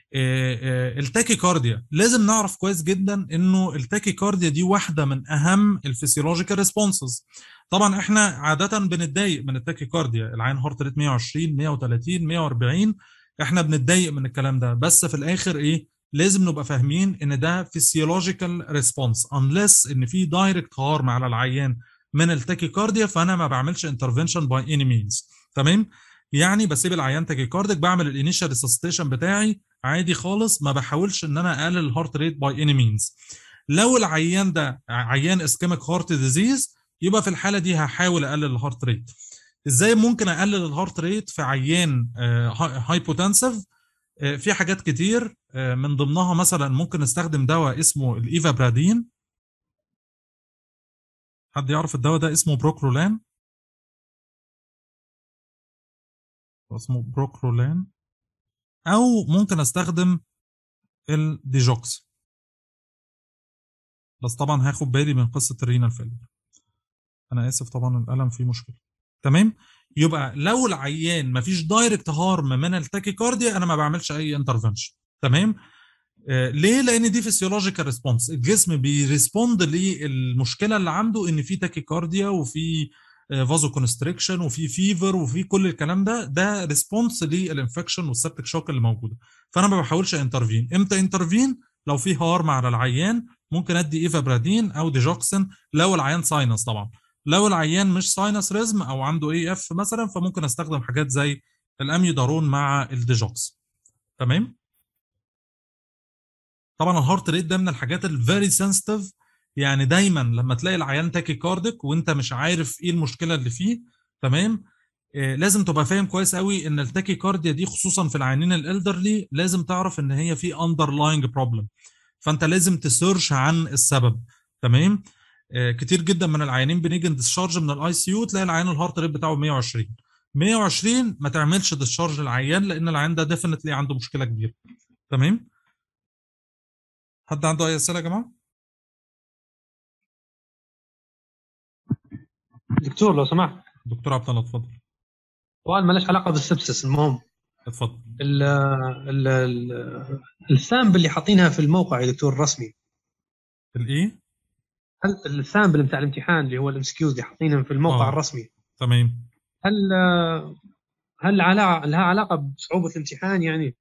التاكيكارديا لازم نعرف كويس جدا انه التاكيكارديا دي واحده من اهم الفسيولوجيكال ريسبونسز طبعا احنا عاده بنتضايق من التاكيكارديا العين هارت ريت 120 130 140 احنا بنتضايق من الكلام ده بس في الاخر ايه لازم نبقى فاهمين ان ده فيسيولوجيكال ريسبونس unless ان في دايركت هارم على العيان من التاكيكارديا فانا ما بعملش انترفنشن باي اني مينز تمام يعني بسيب العيان تاكيكارديك بعمل الانيشال ريسستيشن بتاعي عادي خالص ما بحاولش ان انا اقلل الهارت ريت باي اني مينز لو العيان ده عيان اسكيميك هارت ديزيز يبقى في الحاله دي هحاول اقلل الهارت ريت ازاي ممكن اقلل الهارت ريت في عيان هايبوتنسيف في حاجات كتير من ضمنها مثلا ممكن نستخدم دواء اسمه الايفابرادين حد يعرف الدواء ده اسمه بروكرولان اسمه بروكرولان او ممكن استخدم الديجوكس بس طبعا هاخد بالي من قصه الرينال فيلر انا اسف طبعا القلم فيه مشكله تمام يبقى لو العيان مفيش دايركت هارم من التاكيكارديا انا ما بعملش اي انترفنشن تمام آه ليه لان دي فيسيولوجيكال ريسبونس الجسم بيريسبوند للمشكله اللي عنده ان في تاكيكارديا وفي فازو كونستريكشن وفي فيفر وفي كل الكلام ده ده ريسبونس للانفكشن والسبتك شوك اللي موجوده فانا ما بحاولش انترفين امتى انترفين لو في هارم على العيان ممكن ادي ايفابرادين او ديجوكسن لو العيان ساينس طبعا لو العيان مش ساينس ريزم او عنده اي اف مثلا فممكن استخدم حاجات زي الاميودارون مع الديجوكس تمام طبعا الهارت ريت ده من الحاجات الفيري سنسيتيف يعني دايما لما تلاقي العيان تاكي كاردك وانت مش عارف ايه المشكله اللي فيه تمام آه لازم تبقى فاهم كويس قوي ان التاكي كارديا دي خصوصا في العيانين الالدرلي لازم تعرف ان هي في اندرلاينج بروبلم فانت لازم تسيرش عن السبب تمام آه كتير جدا من العيانين بنيجي ديسشارج من الاي سي يو تلاقي العيان الهارت ريت بتاعه 120 120 ما تعملش ديسشارج للعيان لان العيان ده ديفنتلي عنده مشكله كبيره تمام حد عنده اي اسئله يا جماعه دكتور لو سمحت دكتور عبد الله اتفضل سؤال مالش علاقه بالسبسس المهم اتفضل ال ال ال السامبل اللي حاطينها في الموقع يا دكتور الرسمي الايه هل السامبل بتاع الامتحان اللي هو الامسكيوز اللي حاطينهم في الموقع آه. الرسمي تمام هل هل علا- لها علاقه بصعوبه الامتحان يعني؟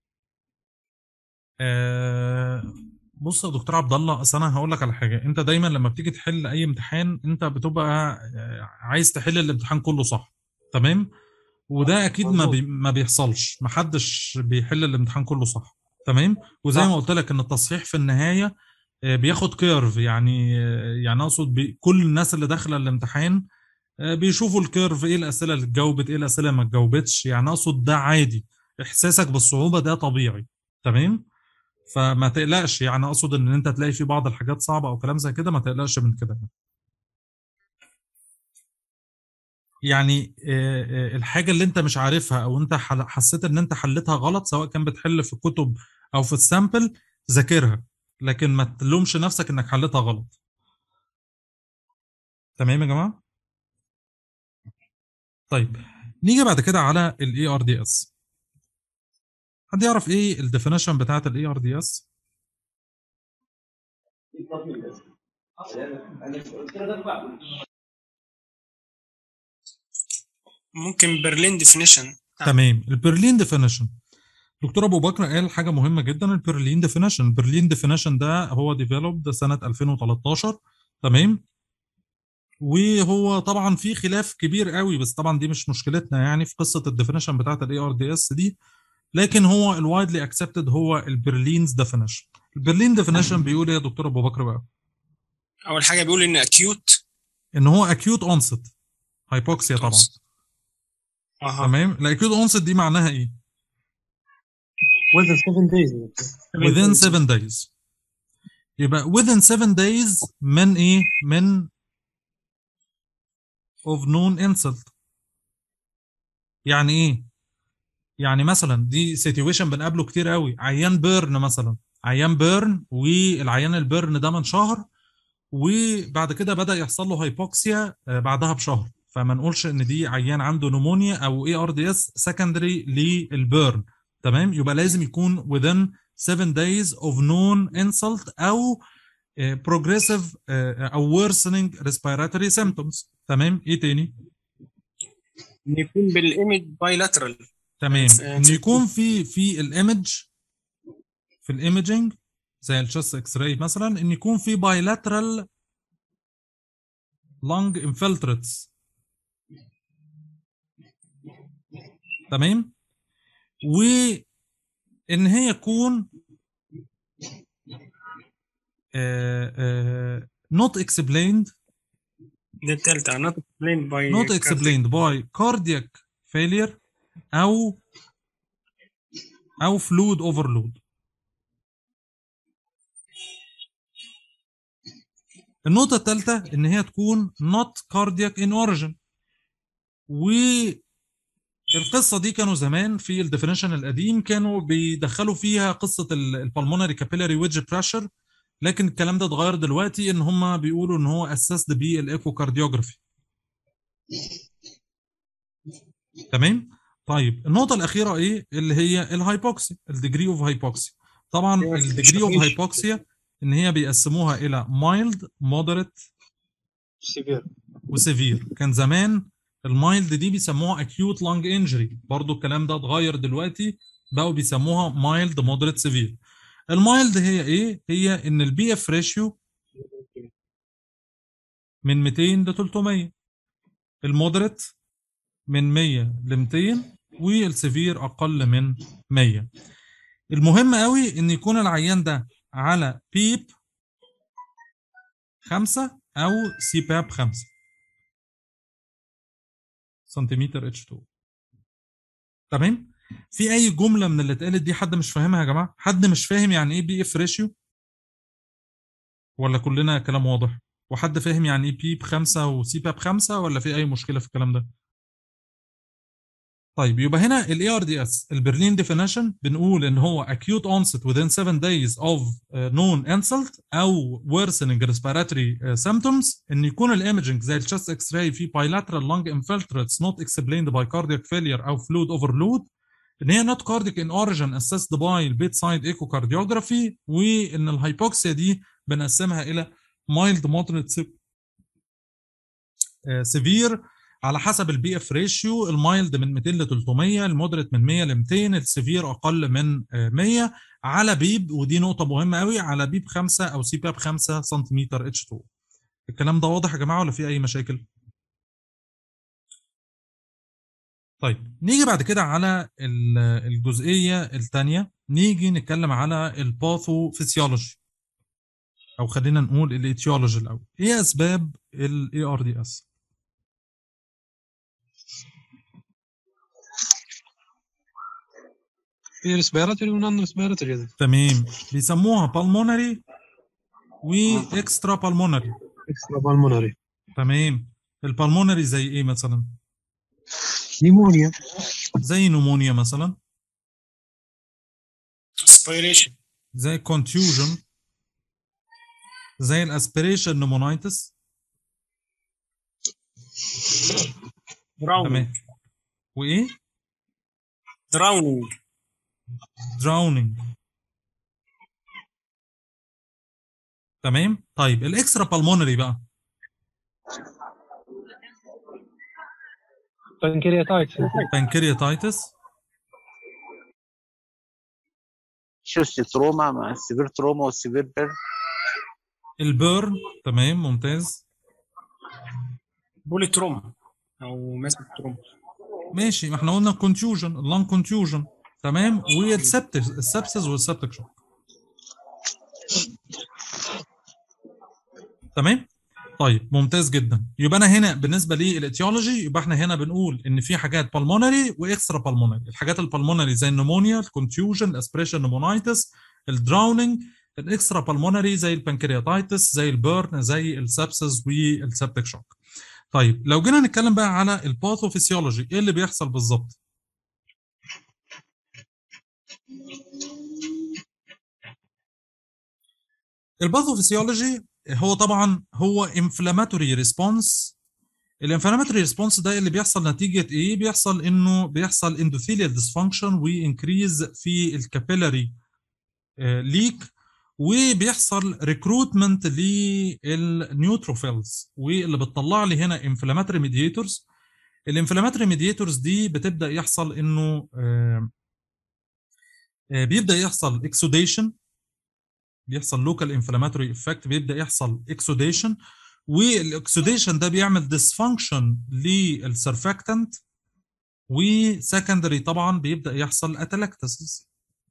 آه بص يا دكتور عبد الله اصل انا هقول لك على حاجه انت دايما لما بتيجي تحل اي امتحان انت بتبقى آه، عايز تحل الامتحان كله صح تمام وده اكيد ما مظبوط. بي ما بيحصلش محدش بيحل الامتحان كله صح تمام وزي صح. ما قلت لك ان التصحيح في النهايه آه، بياخد كيرف يعني آه، يعني اقصد بي- كل الناس اللي داخله الامتحان آه، بيشوفوا الكيرف ايه الاسئله اللي اتجاوبت ايه الاسئله اللي ما اتجاوبتش يعني اقصد ده عادي احساسك بالصعوبه ده طبيعي تمام فما تقلقش يعني اقصد ان انت تلاقي في بعض الحاجات صعبه او كلام زي كده ما تقلقش من كده يعني آه، آه، الحاجه اللي انت مش عارفها او انت حل- حسيت ان انت حلتها غلط سواء كان بتحل في الكتب او في السامبل ذاكرها لكن ما تلومش نفسك انك حلتها غلط تمام يا جماعه طيب نيجي بعد كده على الاي ار دي اس حد يعرف ايه الديفينيشن بتاعت الاي ار دي اس ممكن برلين ديفينيشن آه. تمام البرلين ديفينيشن دكتور ابو بكر قال حاجه مهمه جدا البرلين ديفينيشن البرلين ديفينيشن ده هو ديفلوبد سنه 2013 تمام وهو طبعا في خلاف كبير قوي بس طبعا دي مش مشكلتنا يعني في قصه الديفينيشن بتاعت الاي ار دي اس دي لكن هو الوايدلي اكسبتد هو البرلينز ديفينيشن البرلين ديفينيشن بيقول ايه يا دكتور ابو بكر بقى اول حاجه بيقول ان اكيوت ان هو اكيوت اونست هايبوكسيا طبعا اها تمام الاكيوت اونست دي معناها ايه within 7 days within 7 days يبقى within 7 days من ايه من of known insult يعني ايه يعني مثلا دي سيتويشن بنقابله كتير قوي عيان بيرن مثلا عيان بيرن والعيان البيرن ده من شهر وبعد كده بدا يحصل له هايبوكسيا آه، بعدها بشهر فما نقولش ان دي عيان عنده نمونيا او اي ار دي اس سكندري للبيرن تمام يبقى لازم يكون within 7 days of known insult او آه، progressive آه، او worsening respiratory symptoms تمام ايه تاني ان يكون بالايمج بايلاترال تمام آه، ان يكون في في الايمج في الايمجنج زي الشست اكس راي مثلا ان يكون في bilateral lung infiltrates تمام وان هي تكون آه، آه، not explained دي التالتة not explained by not explained by cardiac failure او او fluid overload النقطة الثالثة إن هي تكون not cardiac in origin والقصة دي كانوا زمان في الديفينيشن القديم كانوا بيدخلوا فيها قصة البلمونري كابيلاري ويدج بريشر لكن الكلام ده اتغير دلوقتي ان هم بيقولوا ان هو اسسد بالايكو كارديوجرافي تمام طيب النقطة الأخيرة إيه اللي هي الهايبوكسي الديجري أوف هايبوكسي طبعا أيوة، الديجري أوف مش- هايبوكسيا إن هي بيقسموها إلى مايلد مودريت سيفير وسيفير كان زمان المايلد دي بيسموها اكيوت لانج انجري برضو الكلام ده اتغير دلوقتي بقوا بيسموها مايلد مودريت سيفير المايلد هي ايه هي ان البي اف ريشيو من 200 ل 300 المودريت من 100 ل 200 والسيفير اقل من 100 المهم قوي ان يكون العيان ده على بيب 5 او سي باب 5 سنتيمتر اتش 2 تمام في اي جمله من اللي اتقالت دي حد مش فاهمها يا جماعه حد مش فاهم يعني ايه بي اف ريشيو ولا كلنا كلام واضح وحد فاهم يعني ايه بي بخمسة وسي باب خمسة ولا في اي مشكله في الكلام ده طيب يبقى هنا الاي ار دي اس البرلين ديفينيشن بنقول ان هو acute onset within 7 days of uh, known insult او worsening respiratory uh, symptoms ان يكون الايمجنج زي الشست اكس راي في bilateral lung infiltrates not explained by cardiac failure او fluid overload ان هي not cardiac in origin assessed by bedside echocardiography وان الهايبوكسيا دي بنقسمها الى mild moderate se- آه، severe على حسب البي اف ريشيو المايلد من 200 ل 300 المودريت من 100 ل 200 السيفير اقل من آه، 100 على بيب ودي نقطه مهمه قوي على بيب 5 او سي باب 5 سنتيمتر اتش 2 الكلام ده واضح يا جماعه ولا في اي مشاكل طيب نيجي بعد كده على ال- الجزئيه الثانيه نيجي نتكلم على الباثوفيسيولوجي او خلينا نقول الايتيولوجي الاول ايه اسباب الاي ار دي اس في ريسبيراتوري ونون ريسبيراتوري تمام بيسموها بالمونري واكسترا بالمونري اكسترا بالمونري تمام البالمونري زي ايه مثلا نيمونيا زي نمونيا مثلا aspiration زي كونتيوجن زي الاسبريشن نمونايتس drowning تمام وايه drowning دراونينج تمام طيب الاكسترا بالمونري بقى بانكرياتايتس بانكرياتايتس شوست تروما مع السيفير تروما والسيفير بيرن البيرن تمام ممتاز بولي تروما او ماسك تروما ماشي ما احنا قلنا كونتيوجن اللان كونتيوجن تمام والسبتس السبسس والسبتك شوك تمام طيب ممتاز جدا يبقى انا هنا بالنسبه للاتيولوجي يبقى احنا هنا بنقول ان في حاجات بالمونري واكسترا بالمونري الحاجات البالمونري زي النمونيا الكونتيوجن الاسبريشن نمونايتس الدراونينج الاكسترا بالمونري زي البنكرياتايتس زي البيرن زي السبسس والسبتك شوك طيب لو جينا نتكلم بقى على الباثوفيسيولوجي ايه اللي بيحصل بالظبط الباثوفيسيولوجي هو طبعا هو انفلاماتوري ريسبونس الانفلاماتوري ريسبونس ده اللي بيحصل نتيجه ايه بيحصل انه بيحصل اندوثيليال ديسفانكشن وانكريز في الكابيلاري ليك وبيحصل ريكروتمنت للنيوتروفيلز واللي بتطلع لي هنا انفلاماتري ميدياتورز الانفلاماتري ميدياتورز دي بتبدا يحصل انه آه، آه، بيبدا يحصل اكسوديشن بيحصل لوكال انفلاماتوري افكت بيبدا يحصل اكسوديشن والاكسوديشن ده بيعمل ديسفانكشن للسرفاكتنت وسكندري طبعا بيبدا يحصل اتلاكتسس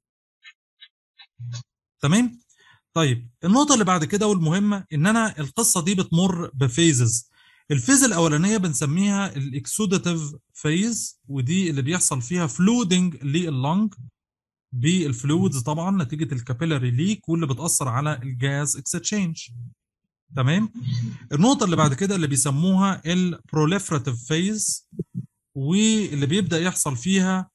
تمام طيب النقطة اللي بعد كده والمهمة إن أنا القصة دي بتمر بفيزز الفيز الأولانية بنسميها الإكسوداتيف فيز ودي اللي بيحصل فيها فلودنج لللنج بالفلويدز طبعا نتيجة الكابيلاري ليك واللي بتأثر على الجاز اكستشينج تمام النقطة اللي بعد كده اللي بيسموها البروليفراتيف فيز واللي بيبدأ يحصل فيها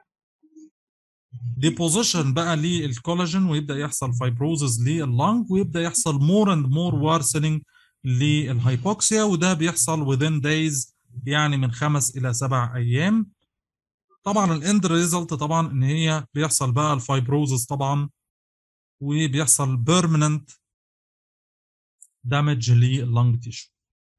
ديبوزيشن بقى للكولاجين ويبدا يحصل فايبروزز لللنج ويبدا يحصل مور اند مور وارسننج للهايبوكسيا وده بيحصل within days يعني من خمس الى سبع ايام طبعا الاند ريزلت طبعا ان هي بيحصل بقى الفايبروزز طبعا وبيحصل بيرمننت دامج لللنج تيشو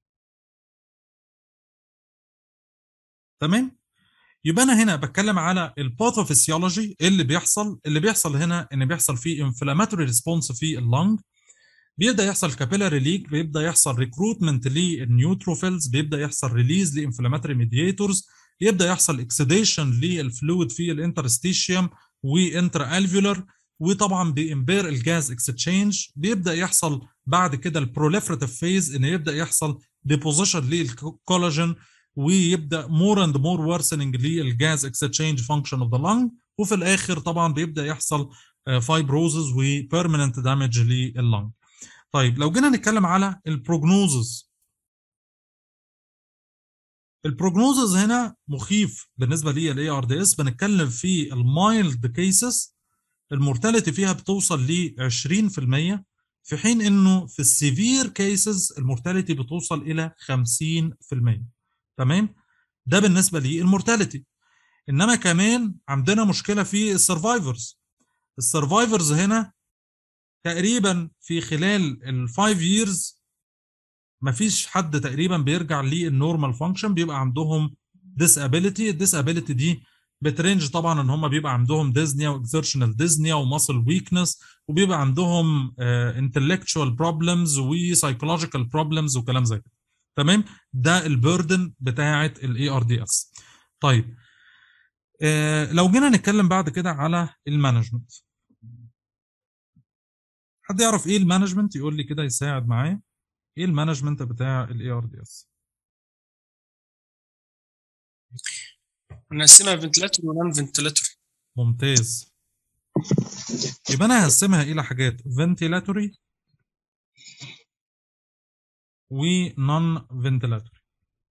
تمام يبقى انا هنا بتكلم على الباثوفيسيولوجي اللي بيحصل اللي بيحصل هنا ان بيحصل فيه انفلاماتوري ريسبونس في اللنج بيبدا يحصل كابيلاري ليك بيبدا يحصل ريكروتمنت للنيوتروفيلز بيبدا يحصل ريليز لانفلاماتوري ميدياتورز يبدا يحصل اكسيديشن للفلويد في الانترستيشيوم وانترا الفيولر وطبعا بيمبير الجاز اكستشينج بيبدا يحصل بعد كده البروليفراتيف فيز ان يبدا يحصل ديبوزيشن للكولاجين ويبدا مور اند مور وارسننج للجاز اكستشينج فانكشن اوف ذا لنج وفي الاخر طبعا بيبدا يحصل فايبروزز وبيرمننت دامج لللنج طيب لو جينا نتكلم على البروجنوزز البروجنوزز هنا مخيف بالنسبه لي الاي ار دي اس بنتكلم في المايلد كيسز المورتاليتي فيها بتوصل ل 20% في حين انه في السيفير كيسز المورتاليتي بتوصل الى 50% تمام ده بالنسبه للمورتاليتي انما كمان عندنا مشكله في السرفايفرز السرفايفرز هنا تقريبا في خلال الفايف ييرز مفيش حد تقريبا بيرجع للنورمال فانكشن بيبقى عندهم disability الديسابيليتي دي بترينج طبعا ان هم بيبقى عندهم ديزنيا واكزرشنال ديزنيا وماسل ويكنس وبيبقى عندهم انتلكتشوال بروبلمز وسايكولوجيكال بروبلمز وكلام زي كده تمام ده البيردن بتاعه الاي ار دي اس طيب آه لو جينا نتكلم بعد كده على المانجمنت حد يعرف ايه المانجمنت يقول لي كده يساعد معايا ايه المانجمنت بتاع الاي ار دي اس نقسمها فنتلاتور ونون فنتلاتور ممتاز يبقى انا هقسمها الى حاجات فنتيلاتوري ونون فنتيلاتوري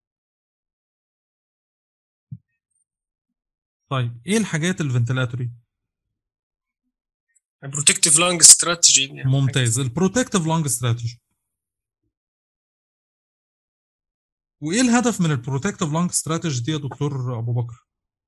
طيب ايه الحاجات الفنتيلاتوري بروتكتيف لانج استراتيجي ممتاز البروتكتيف لونج استراتيجي وايه الهدف من البروتكتيف لونج استراتيجي دي يا دكتور ابو بكر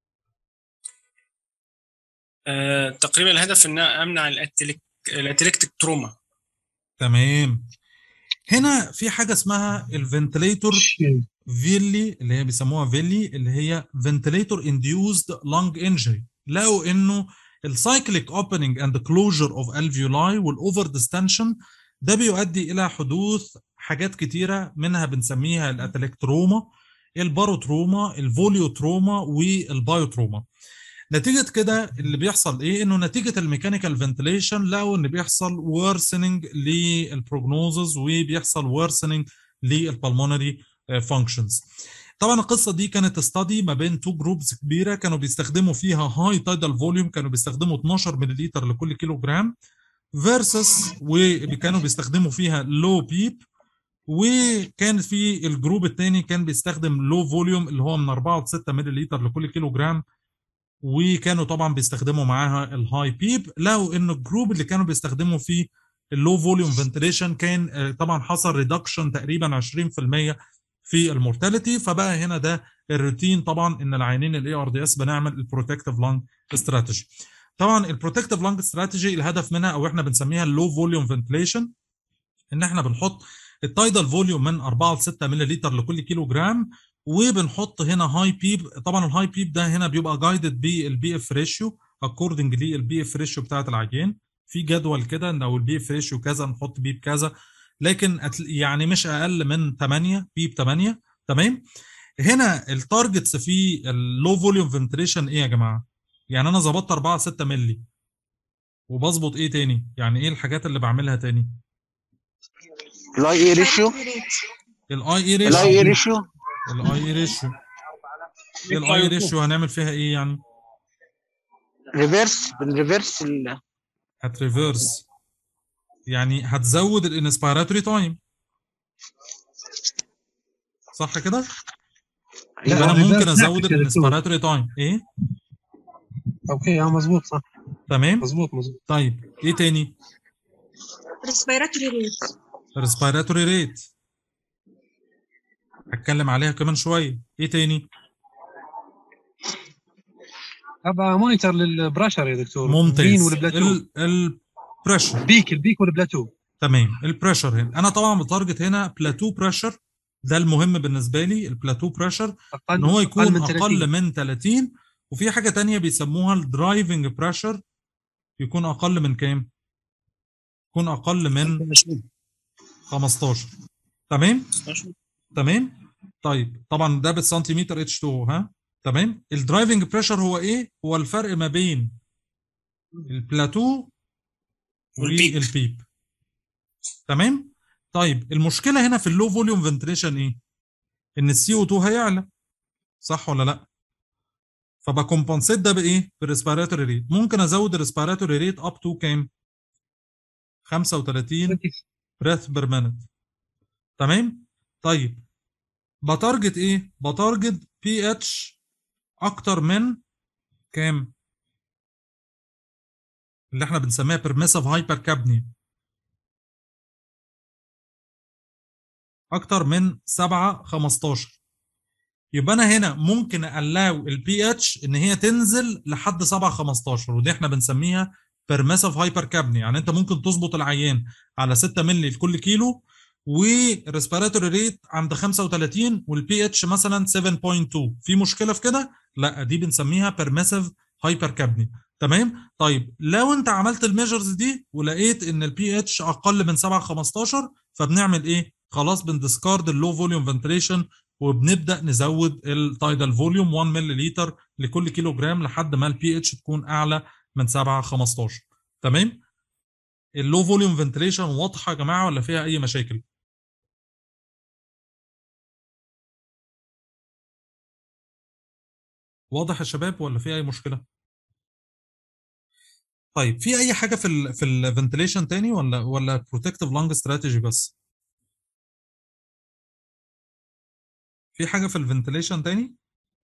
آه، تقريبا الهدف ان امنع الاتليك الاتليكتيك تروما تمام هنا في حاجه اسمها الفنتليتور فيلي اللي هي بيسموها فيلي اللي هي فنتليتور انديوزد لونج انجري لقوا انه السايكليك اوبننج اند كلوجر اوف الفيولاي والاوفر ديستنشن ده بيؤدي الى حدوث حاجات كتيره منها بنسميها الاتلكتروما الباروتروما الفوليوتروما والبايوتروما نتيجه كده اللي بيحصل ايه انه نتيجه الميكانيكال فنتليشن لقوا ان بيحصل worsening للبروجنوزز وبيحصل worsening للبلمونري فانكشنز طبعا القصه دي كانت استادي ما بين تو جروبز كبيره كانوا بيستخدموا فيها هاي تايدال فوليوم كانوا بيستخدموا 12 ملل لكل كيلو جرام فيرسس واللي كانوا بيستخدموا فيها لو بيب وكان في الجروب الثاني كان بيستخدم لو فوليوم اللي هو من 4 ل 6 ملل لكل كيلو جرام وكانوا طبعا بيستخدموا معاها الهاي بيب لقوا ان الجروب اللي كانوا بيستخدموا فيه اللو فوليوم فنتليشن كان طبعا حصل ريدكشن تقريبا 20% في المورتاليتي فبقى هنا ده الروتين طبعا ان العينين الاي ار دي اس بنعمل البروتكتيف لانج استراتيجي طبعا البروتكتيف لانج استراتيجي الهدف منها او احنا بنسميها اللو فوليوم فنتليشن ان احنا بنحط التايدال فوليوم من 4 ل 6 مللي لكل كيلو جرام وبنحط هنا هاي بيب طبعا الهاي بيب ده هنا بيبقى جايدد بالبي اف ريشيو اكوردنج للبي اف ريشيو بتاعت العجين في جدول كده ان لو البي اف ريشيو كذا نحط بيب كذا لكن أتل- يعني مش اقل من 8 بيب 8 تمام هنا التارجتس في اللو فوليوم فنتريشن ايه يا جماعه يعني انا ظبطت 4 6 مللي وبظبط ايه تاني يعني ايه الحاجات اللي بعملها تاني الاي اي ريشيو الاي اي الاي اي ريشيو ريشيو الاي اي ريشيو الاي ريشيو هنعمل فيها ايه يعني ريفيرس بنريفيرس ال- هتريفيرس يعني هتزود الانسبيراتوري تايم صح كده؟ لا، يبقى انا reverse ممكن ازود tactic يا دكتور. الانسبيراتوري تايم ايه؟ اوكي اه مظبوط صح تمام؟ مظبوط مظبوط طيب ايه تاني؟ respiratory rate ريسبيراتوري ريت هتكلم عليها كمان شويه ايه تاني؟ ابغى مونيتور للبرشر يا دكتور مين ممتاز والبلاتو البريشر بيك البيك والبلاتو تمام البريشر هنا انا طبعا بتارجت هنا بلاتو بريشر ده المهم بالنسبه لي البلاتو بريشر اقل ان هو يكون من اقل 30. من 30 وفي حاجه تانية بيسموها الدرايفنج بريشر يكون اقل من كام يكون اقل من 15 تمام تمام طيب طبعا ده بالسنتيمتر اتش 2 ها تمام الدرايفنج بريشر هو ايه هو الفرق ما بين البلاتو والبيب. والبيب تمام طيب المشكله هنا في اللو فوليوم فنتريشن ايه ان السي او 2 هيعلى صح ولا لا فبكمبنسيت ده بايه بالريسبيراتوري ريت ممكن ازود الريسبيراتوري ريت اب تو كام 35 بريث بير مينت تمام طيب بتارجت ايه بتارجت بي اتش اكتر من كام اللي احنا بنسميها بيرميسيف هايبر كابنيا اكتر من 7 15 يبقى انا هنا ممكن الاو البي اتش ان هي تنزل لحد 7 15 ودي احنا بنسميها بيرميسيف هايبر كابني يعني انت ممكن تظبط العيان على 6 مللي لكل كيلو والريسبيراتوري ريت عند 35 والبي اتش مثلا 7.2 في مشكله في كده لا دي بنسميها بيرميسيف هايبر كابني تمام طيب لو انت عملت الميجرز دي ولقيت ان البي اتش اقل من 7 15 فبنعمل ايه خلاص بندسكارد اللو فوليوم فنتريشن وبنبدا نزود التايدال فوليوم 1 مللي لكل كيلو جرام لحد ما البي اتش تكون اعلى من 7 15 تمام اللو فوليوم فنتريشن واضحه يا جماعه ولا فيها اي مشاكل واضح يا شباب ولا في اي مشكله طيب في اي حاجه في ال في الفنتليشن تاني ولا ولا بروتكتيف لانج استراتيجي بس في حاجه في الفنتليشن تاني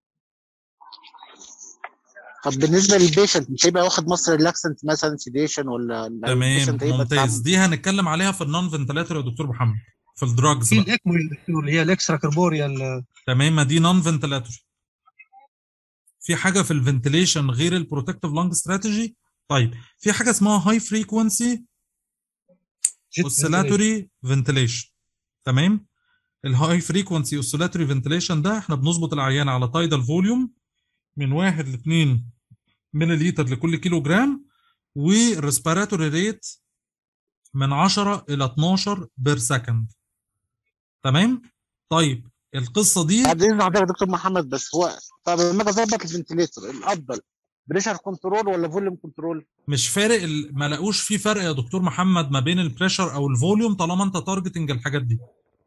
طب بالنسبه للبيشنت مش هيبقى واخد مصر ريلاكسنت مثلا سيديشن ولا لا تمام البيشنت هيبقى ممتاز بتاع- دي هنتكلم عليها في النون فنتلاتور يا دكتور محمد في الدراجز في بقى الاكمو يا دكتور اللي هي الاكسترا كربوريال تمام ما دي نون فنتلاتور في حاجه في الفنتليشن غير البروتكتيف لانج استراتيجي طيب في حاجه اسمها هاي فريكونسي اوسيلاتوري فنتليشن تمام الهاي فريكونسي اوسيلاتوري فنتليشن ده احنا بنظبط العيان على تايدال فوليوم من 1 ل 2 مللي لكل كيلو جرام والريسبيراتوري ريت من 10 الى 12 بير سكند تمام طيب القصه دي بعد اذن حضرتك يا دكتور محمد بس هو طب لما اجي اظبط الفنتليتور الافضل بريشر كنترول ولا فوليوم كنترول؟ مش فارق ال- ما لقوش في فرق يا دكتور محمد ما بين البريشر او الفوليوم طالما انت تارجتنج الحاجات دي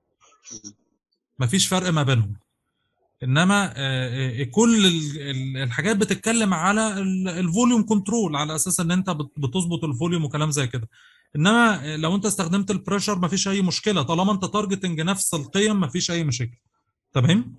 مفيش فرق ما بينهم انما آه، آه، كل ال- ال- الحاجات بتتكلم على ال- الفوليوم كنترول على اساس ان انت بت- بتظبط الفوليوم وكلام زي كده انما آه، لو انت استخدمت البريشر مفيش اي مشكله طالما انت تارجتنج نفس القيم مفيش اي مشاكل تمام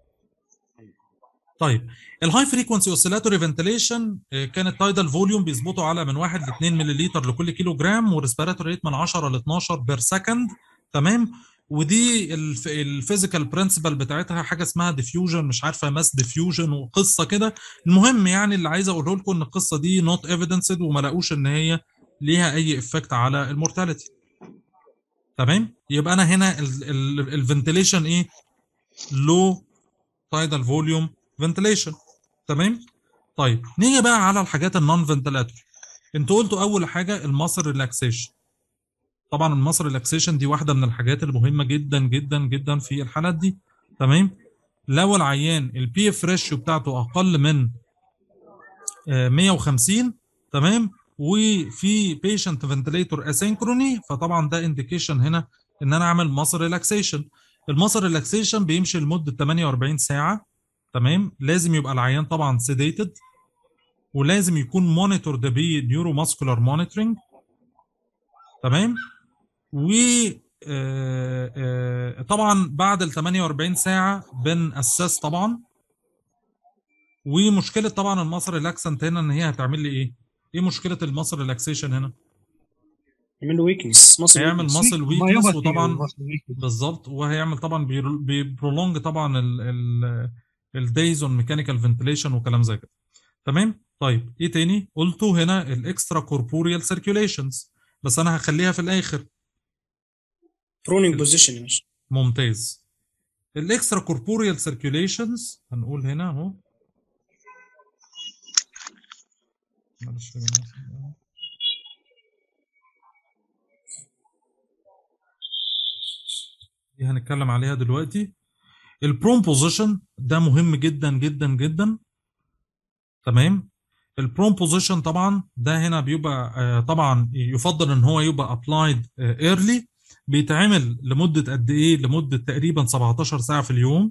طيب الهاي فريكونسي اوسيلاتوري فنتليشن كان التايدال فوليوم بيظبطوا على من 1 ل 2 مللي لكل كيلو جرام والريسبيراتوري ريت من 10 ل 12 بير سكند تمام ودي الفيزيكال برنسبل بتاعتها حاجه اسمها ديفيوجن مش عارفه ماس ديفيوجن وقصه كده المهم يعني اللي عايز اقوله لكم ان القصه دي نوت ايفيدنسد وما لاقوش ان هي ليها اي افكت على المورتاليتي تمام يبقى انا هنا الفنتيليشن ايه لو تايدال فوليوم فنتيليشن تمام طيب نيجي بقى على الحاجات النون فنتيلاتوري انتوا قلتوا اول حاجه الماسل ريلاكسيشن طبعا الماسل ريلاكسيشن دي واحده من الحاجات المهمه جدا جدا جدا في الحالات دي تمام لو العيان البي اف ريشيو بتاعته اقل من آه، 150 تمام وفي بيشنت فنتليتور اسينكروني فطبعا ده انديكيشن هنا ان انا اعمل ماسل ريلاكسيشن الماسل ريلاكسيشن بيمشي لمده 48 ساعه تمام لازم يبقى العيان طبعا سيديتد ولازم يكون مونيتور ده بنيورو ماسكولار مونيتورنج تمام و آه، آه، طبعا بعد ال 48 ساعه بنأسس طبعا ومشكله طبعا المصر ريلاكسنت هنا ان هي هتعمل لي ايه؟ ايه مشكله المصر ريلاكسيشن هنا؟ يعمل له ويكنس مصر هيعمل weakness. ماسل ويكنس مايوباثي وطبعا وmuscle weakness. بالظبط وهيعمل طبعا بيبرولونج طبعا الدايز اون ميكانيكال فنتليشن وكلام زي كده تمام طيب ايه تاني قلته هنا الاكسترا كوربوريال سيركيوليشنز بس انا هخليها في الاخر برونينج بوزيشن يا باشا ممتاز الاكسترا كوربوريال سيركيوليشنز هنقول هنا اهو معلش يا جماعة. دي هنتكلم عليها دلوقتي البروم بوزيشن ده مهم جدا جدا جدا تمام البروم بوزيشن طبعا ده هنا بيبقى آه، طبعا يفضل ان هو يبقى ابلايد ايرلي بيتعمل لمده قد ايه لمده تقريبا 17 ساعه في اليوم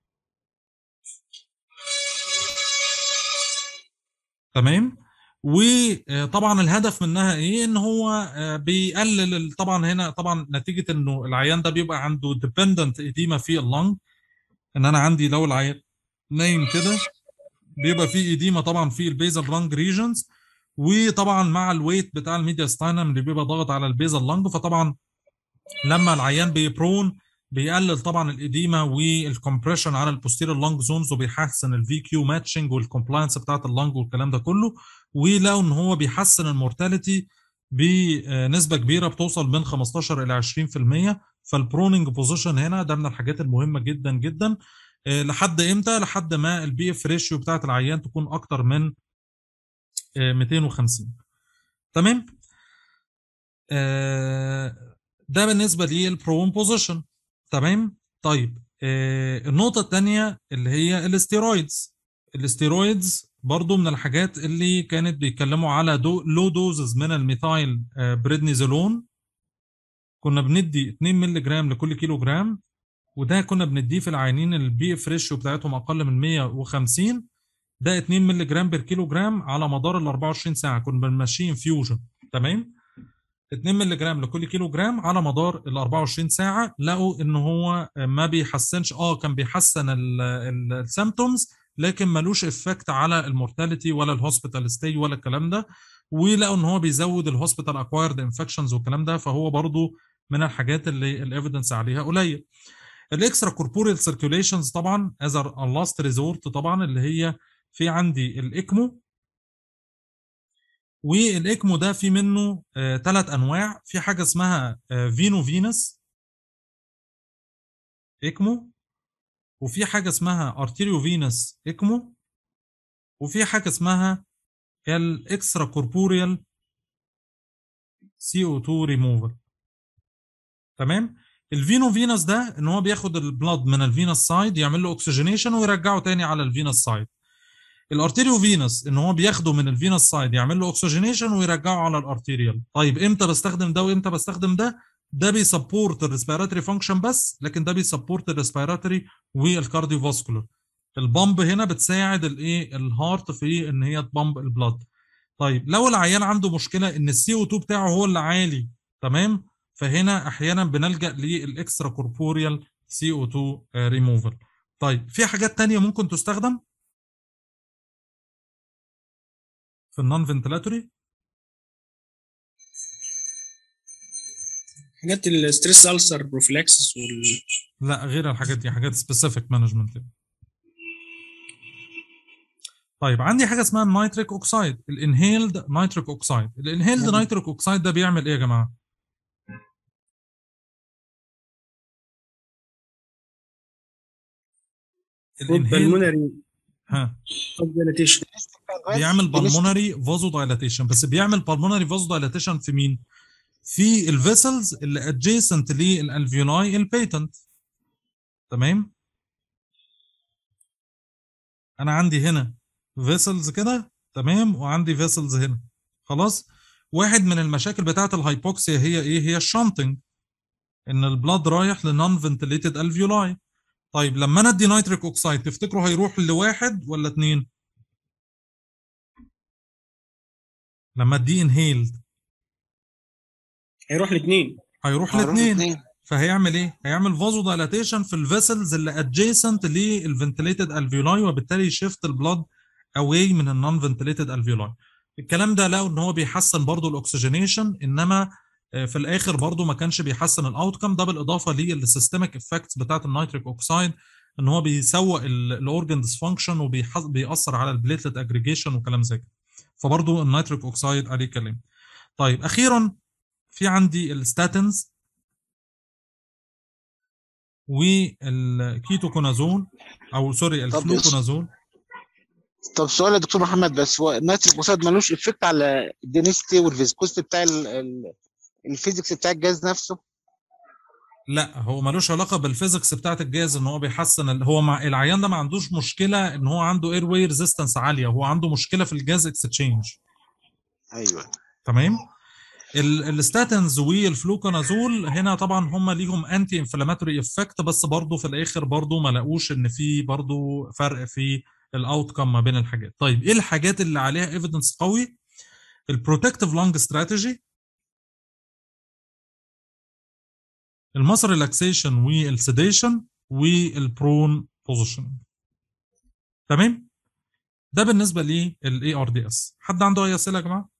تمام وطبعا الهدف منها ايه ان هو آه، بيقلل ال- طبعا هنا طبعا نتيجه انه العيان ده بيبقى عنده ديبندنت اديما في اللنج ان انا عندي لو العيان نايم كده بيبقى في اديما طبعا في البيزل لانج ريجنز وطبعا مع الويت بتاع الميديا ستاينم اللي بيبقى ضاغط على البيزل لانج فطبعا لما العيان بيبرون بيقلل طبعا الاديما والكمبريشن على البوستيريور لانج زونز وبيحسن الفي كيو ماتشنج والكومبلاينس بتاعت اللانج والكلام ده كله ولقوا ان هو بيحسن المورتاليتي بنسبه كبيره بتوصل من 15 الى 20% فالبروننج بوزيشن هنا ده من الحاجات المهمه جدا جدا آه، لحد امتى لحد ما البي اف ريشيو بتاعت العيان تكون اكتر من آه، 250 تمام آه، ده بالنسبه للبرون بوزيشن تمام طيب آه، النقطه الثانيه اللي هي الاستيرويدز الاستيرويدز برضو من الحاجات اللي كانت بيتكلموا على دو لو دوزز من الميثايل آه، بريدنيزولون كنا بندي 2 مللي جرام لكل كيلو جرام وده كنا بنديه في العيانين البي اف ريشيو بتاعتهم اقل من 150 ده 2 مللي جرام بير كيلو جرام على مدار ال 24 ساعه كنا بنمشيه انفيوجن تمام 2 مللي جرام لكل كيلو جرام على مدار ال 24 ساعه لقوا ان هو ما بيحسنش اه كان بيحسن السيمتومز لكن ملوش افكت على المورتاليتي ولا الهوسبيتال ستي ولا الكلام ده ولقوا ان هو بيزود الهوسبيتال اكوايرد انفكشنز والكلام ده فهو برضو من الحاجات اللي الايفيدنس عليها قليل الاكسترا كوربوريال سيركيوليشنز طبعا از لاست ريزورت طبعا اللي هي في عندي الاكمو والاكمو ده في منه ثلاث انواع في حاجه اسمها فينو فينس اكمو وفي حاجه اسمها ارتيريو فينس اكمو وفي حاجه اسمها الاكسترا كوربوريال سي او 2 ريموفر تمام الفينو فينس ده ان هو بياخد البلاد من الفينس سايد يعمل له اوكسجينيشن ويرجعه تاني على الفينس سايد الارتيريو فينس ان هو بياخده من الفينس سايد يعمل له اوكسجينيشن ويرجعه على الارتيريال طيب امتى بستخدم ده وامتى بستخدم ده ده بيسبورت الريسبيراتوري فانكشن بس لكن ده بيسبورت الريسبيراتوري والكارديو فاسكولار البامب هنا بتساعد الايه الهارت في ان هي تبامب البلاد طيب لو العيان عنده مشكله ان السي او 2 بتاعه هو اللي عالي تمام فهنا احيانا بنلجا للاكسترا كوربوريال سي او 2 ريموفر طيب في حاجات تانية ممكن تستخدم في النون فنتلاتوري حاجات الستريس ألسر بروفلاكسس وال لا غير الحاجات دي حاجات سبيسيفيك مانجمنت طيب عندي حاجه اسمها النيتريك اوكسايد الانهيلد نيتريك اوكسايد الانهيلد نعم. نيتريك اوكسايد ده بيعمل ايه يا جماعه الانهيلد بالمونري ها ديلاتيشن بيعمل بالمونري فازو دايلاتيشن بس بيعمل بالمونري فازو دايلاتيشن في مين؟ في الفيسلز اللي ادجيسنت للالفيولاي البيتنت تمام؟ انا عندي هنا فيسلز كده تمام وعندي فيسلز هنا خلاص؟ واحد من المشاكل بتاعه الهايبوكسيا هي ايه؟ هي الشانتنج ان البلاد رايح لنون فنتليتد الفيولاي طيب لما انا ادي نيتريك اوكسايد تفتكروا هيروح لواحد ولا اتنين؟ لما اديه انهيلد هيروح الاثنين هيروح هروح الاثنين الاثنين فهيعمل ايه؟ هيعمل فازو دايلاتيشن في الفيسلز اللي ادجيسنت للفنتليتد الفيولاي وبالتالي يشفت البلاد اواي من النون فنتليتد الفيولاي. الكلام ده لقوا ان هو بيحسن برضو الاكسجينيشن انما آه، في الاخر برضو ما كانش بيحسن الاوتكم ده بالاضافه للسيستميك افكتس بتاعت النيتريك اوكسايد ان هو بيسوق الاورجن ديسفانكشن وبيأثر على البليتلت اجريجيشن وكلام زي كده. فبرضو النيتريك اوكسايد عليه كلام. طيب اخيرا في عندي الستاتنز والكيتوكونازول او سوري طب الفلوكونازول طب سؤال يا دكتور محمد بس هو النيتريك اوكسيد ملوش افكت على الدينستي والفيسكوستي بتاع ال- ال- الفيزيكس بتاع الجهاز نفسه لا هو ملوش علاقه بالفيزيكس بتاعت الجهاز ان هو بيحسن ال- هو مع العيان ده ما عندوش مشكله ان هو عنده اير واي ريزيستنس عاليه هو عنده مشكله في الجاز اكستشينج ايوه تمام ال- الستاتنز والفلوكونازول هنا طبعا هم ليهم انتي انفلاماتوري افكت بس برضه في الاخر برضه ما لقوش ان في برضه فرق في الاوت كم ما بين الحاجات طيب ايه الحاجات اللي عليها ايفيدنس قوي البروتكتيف لونج استراتيجي المصر ريلاكسيشن والسيديشن والبرون بوزيشن تمام ده بالنسبه للاي ار دي اس حد عنده اي اسئله يا جماعه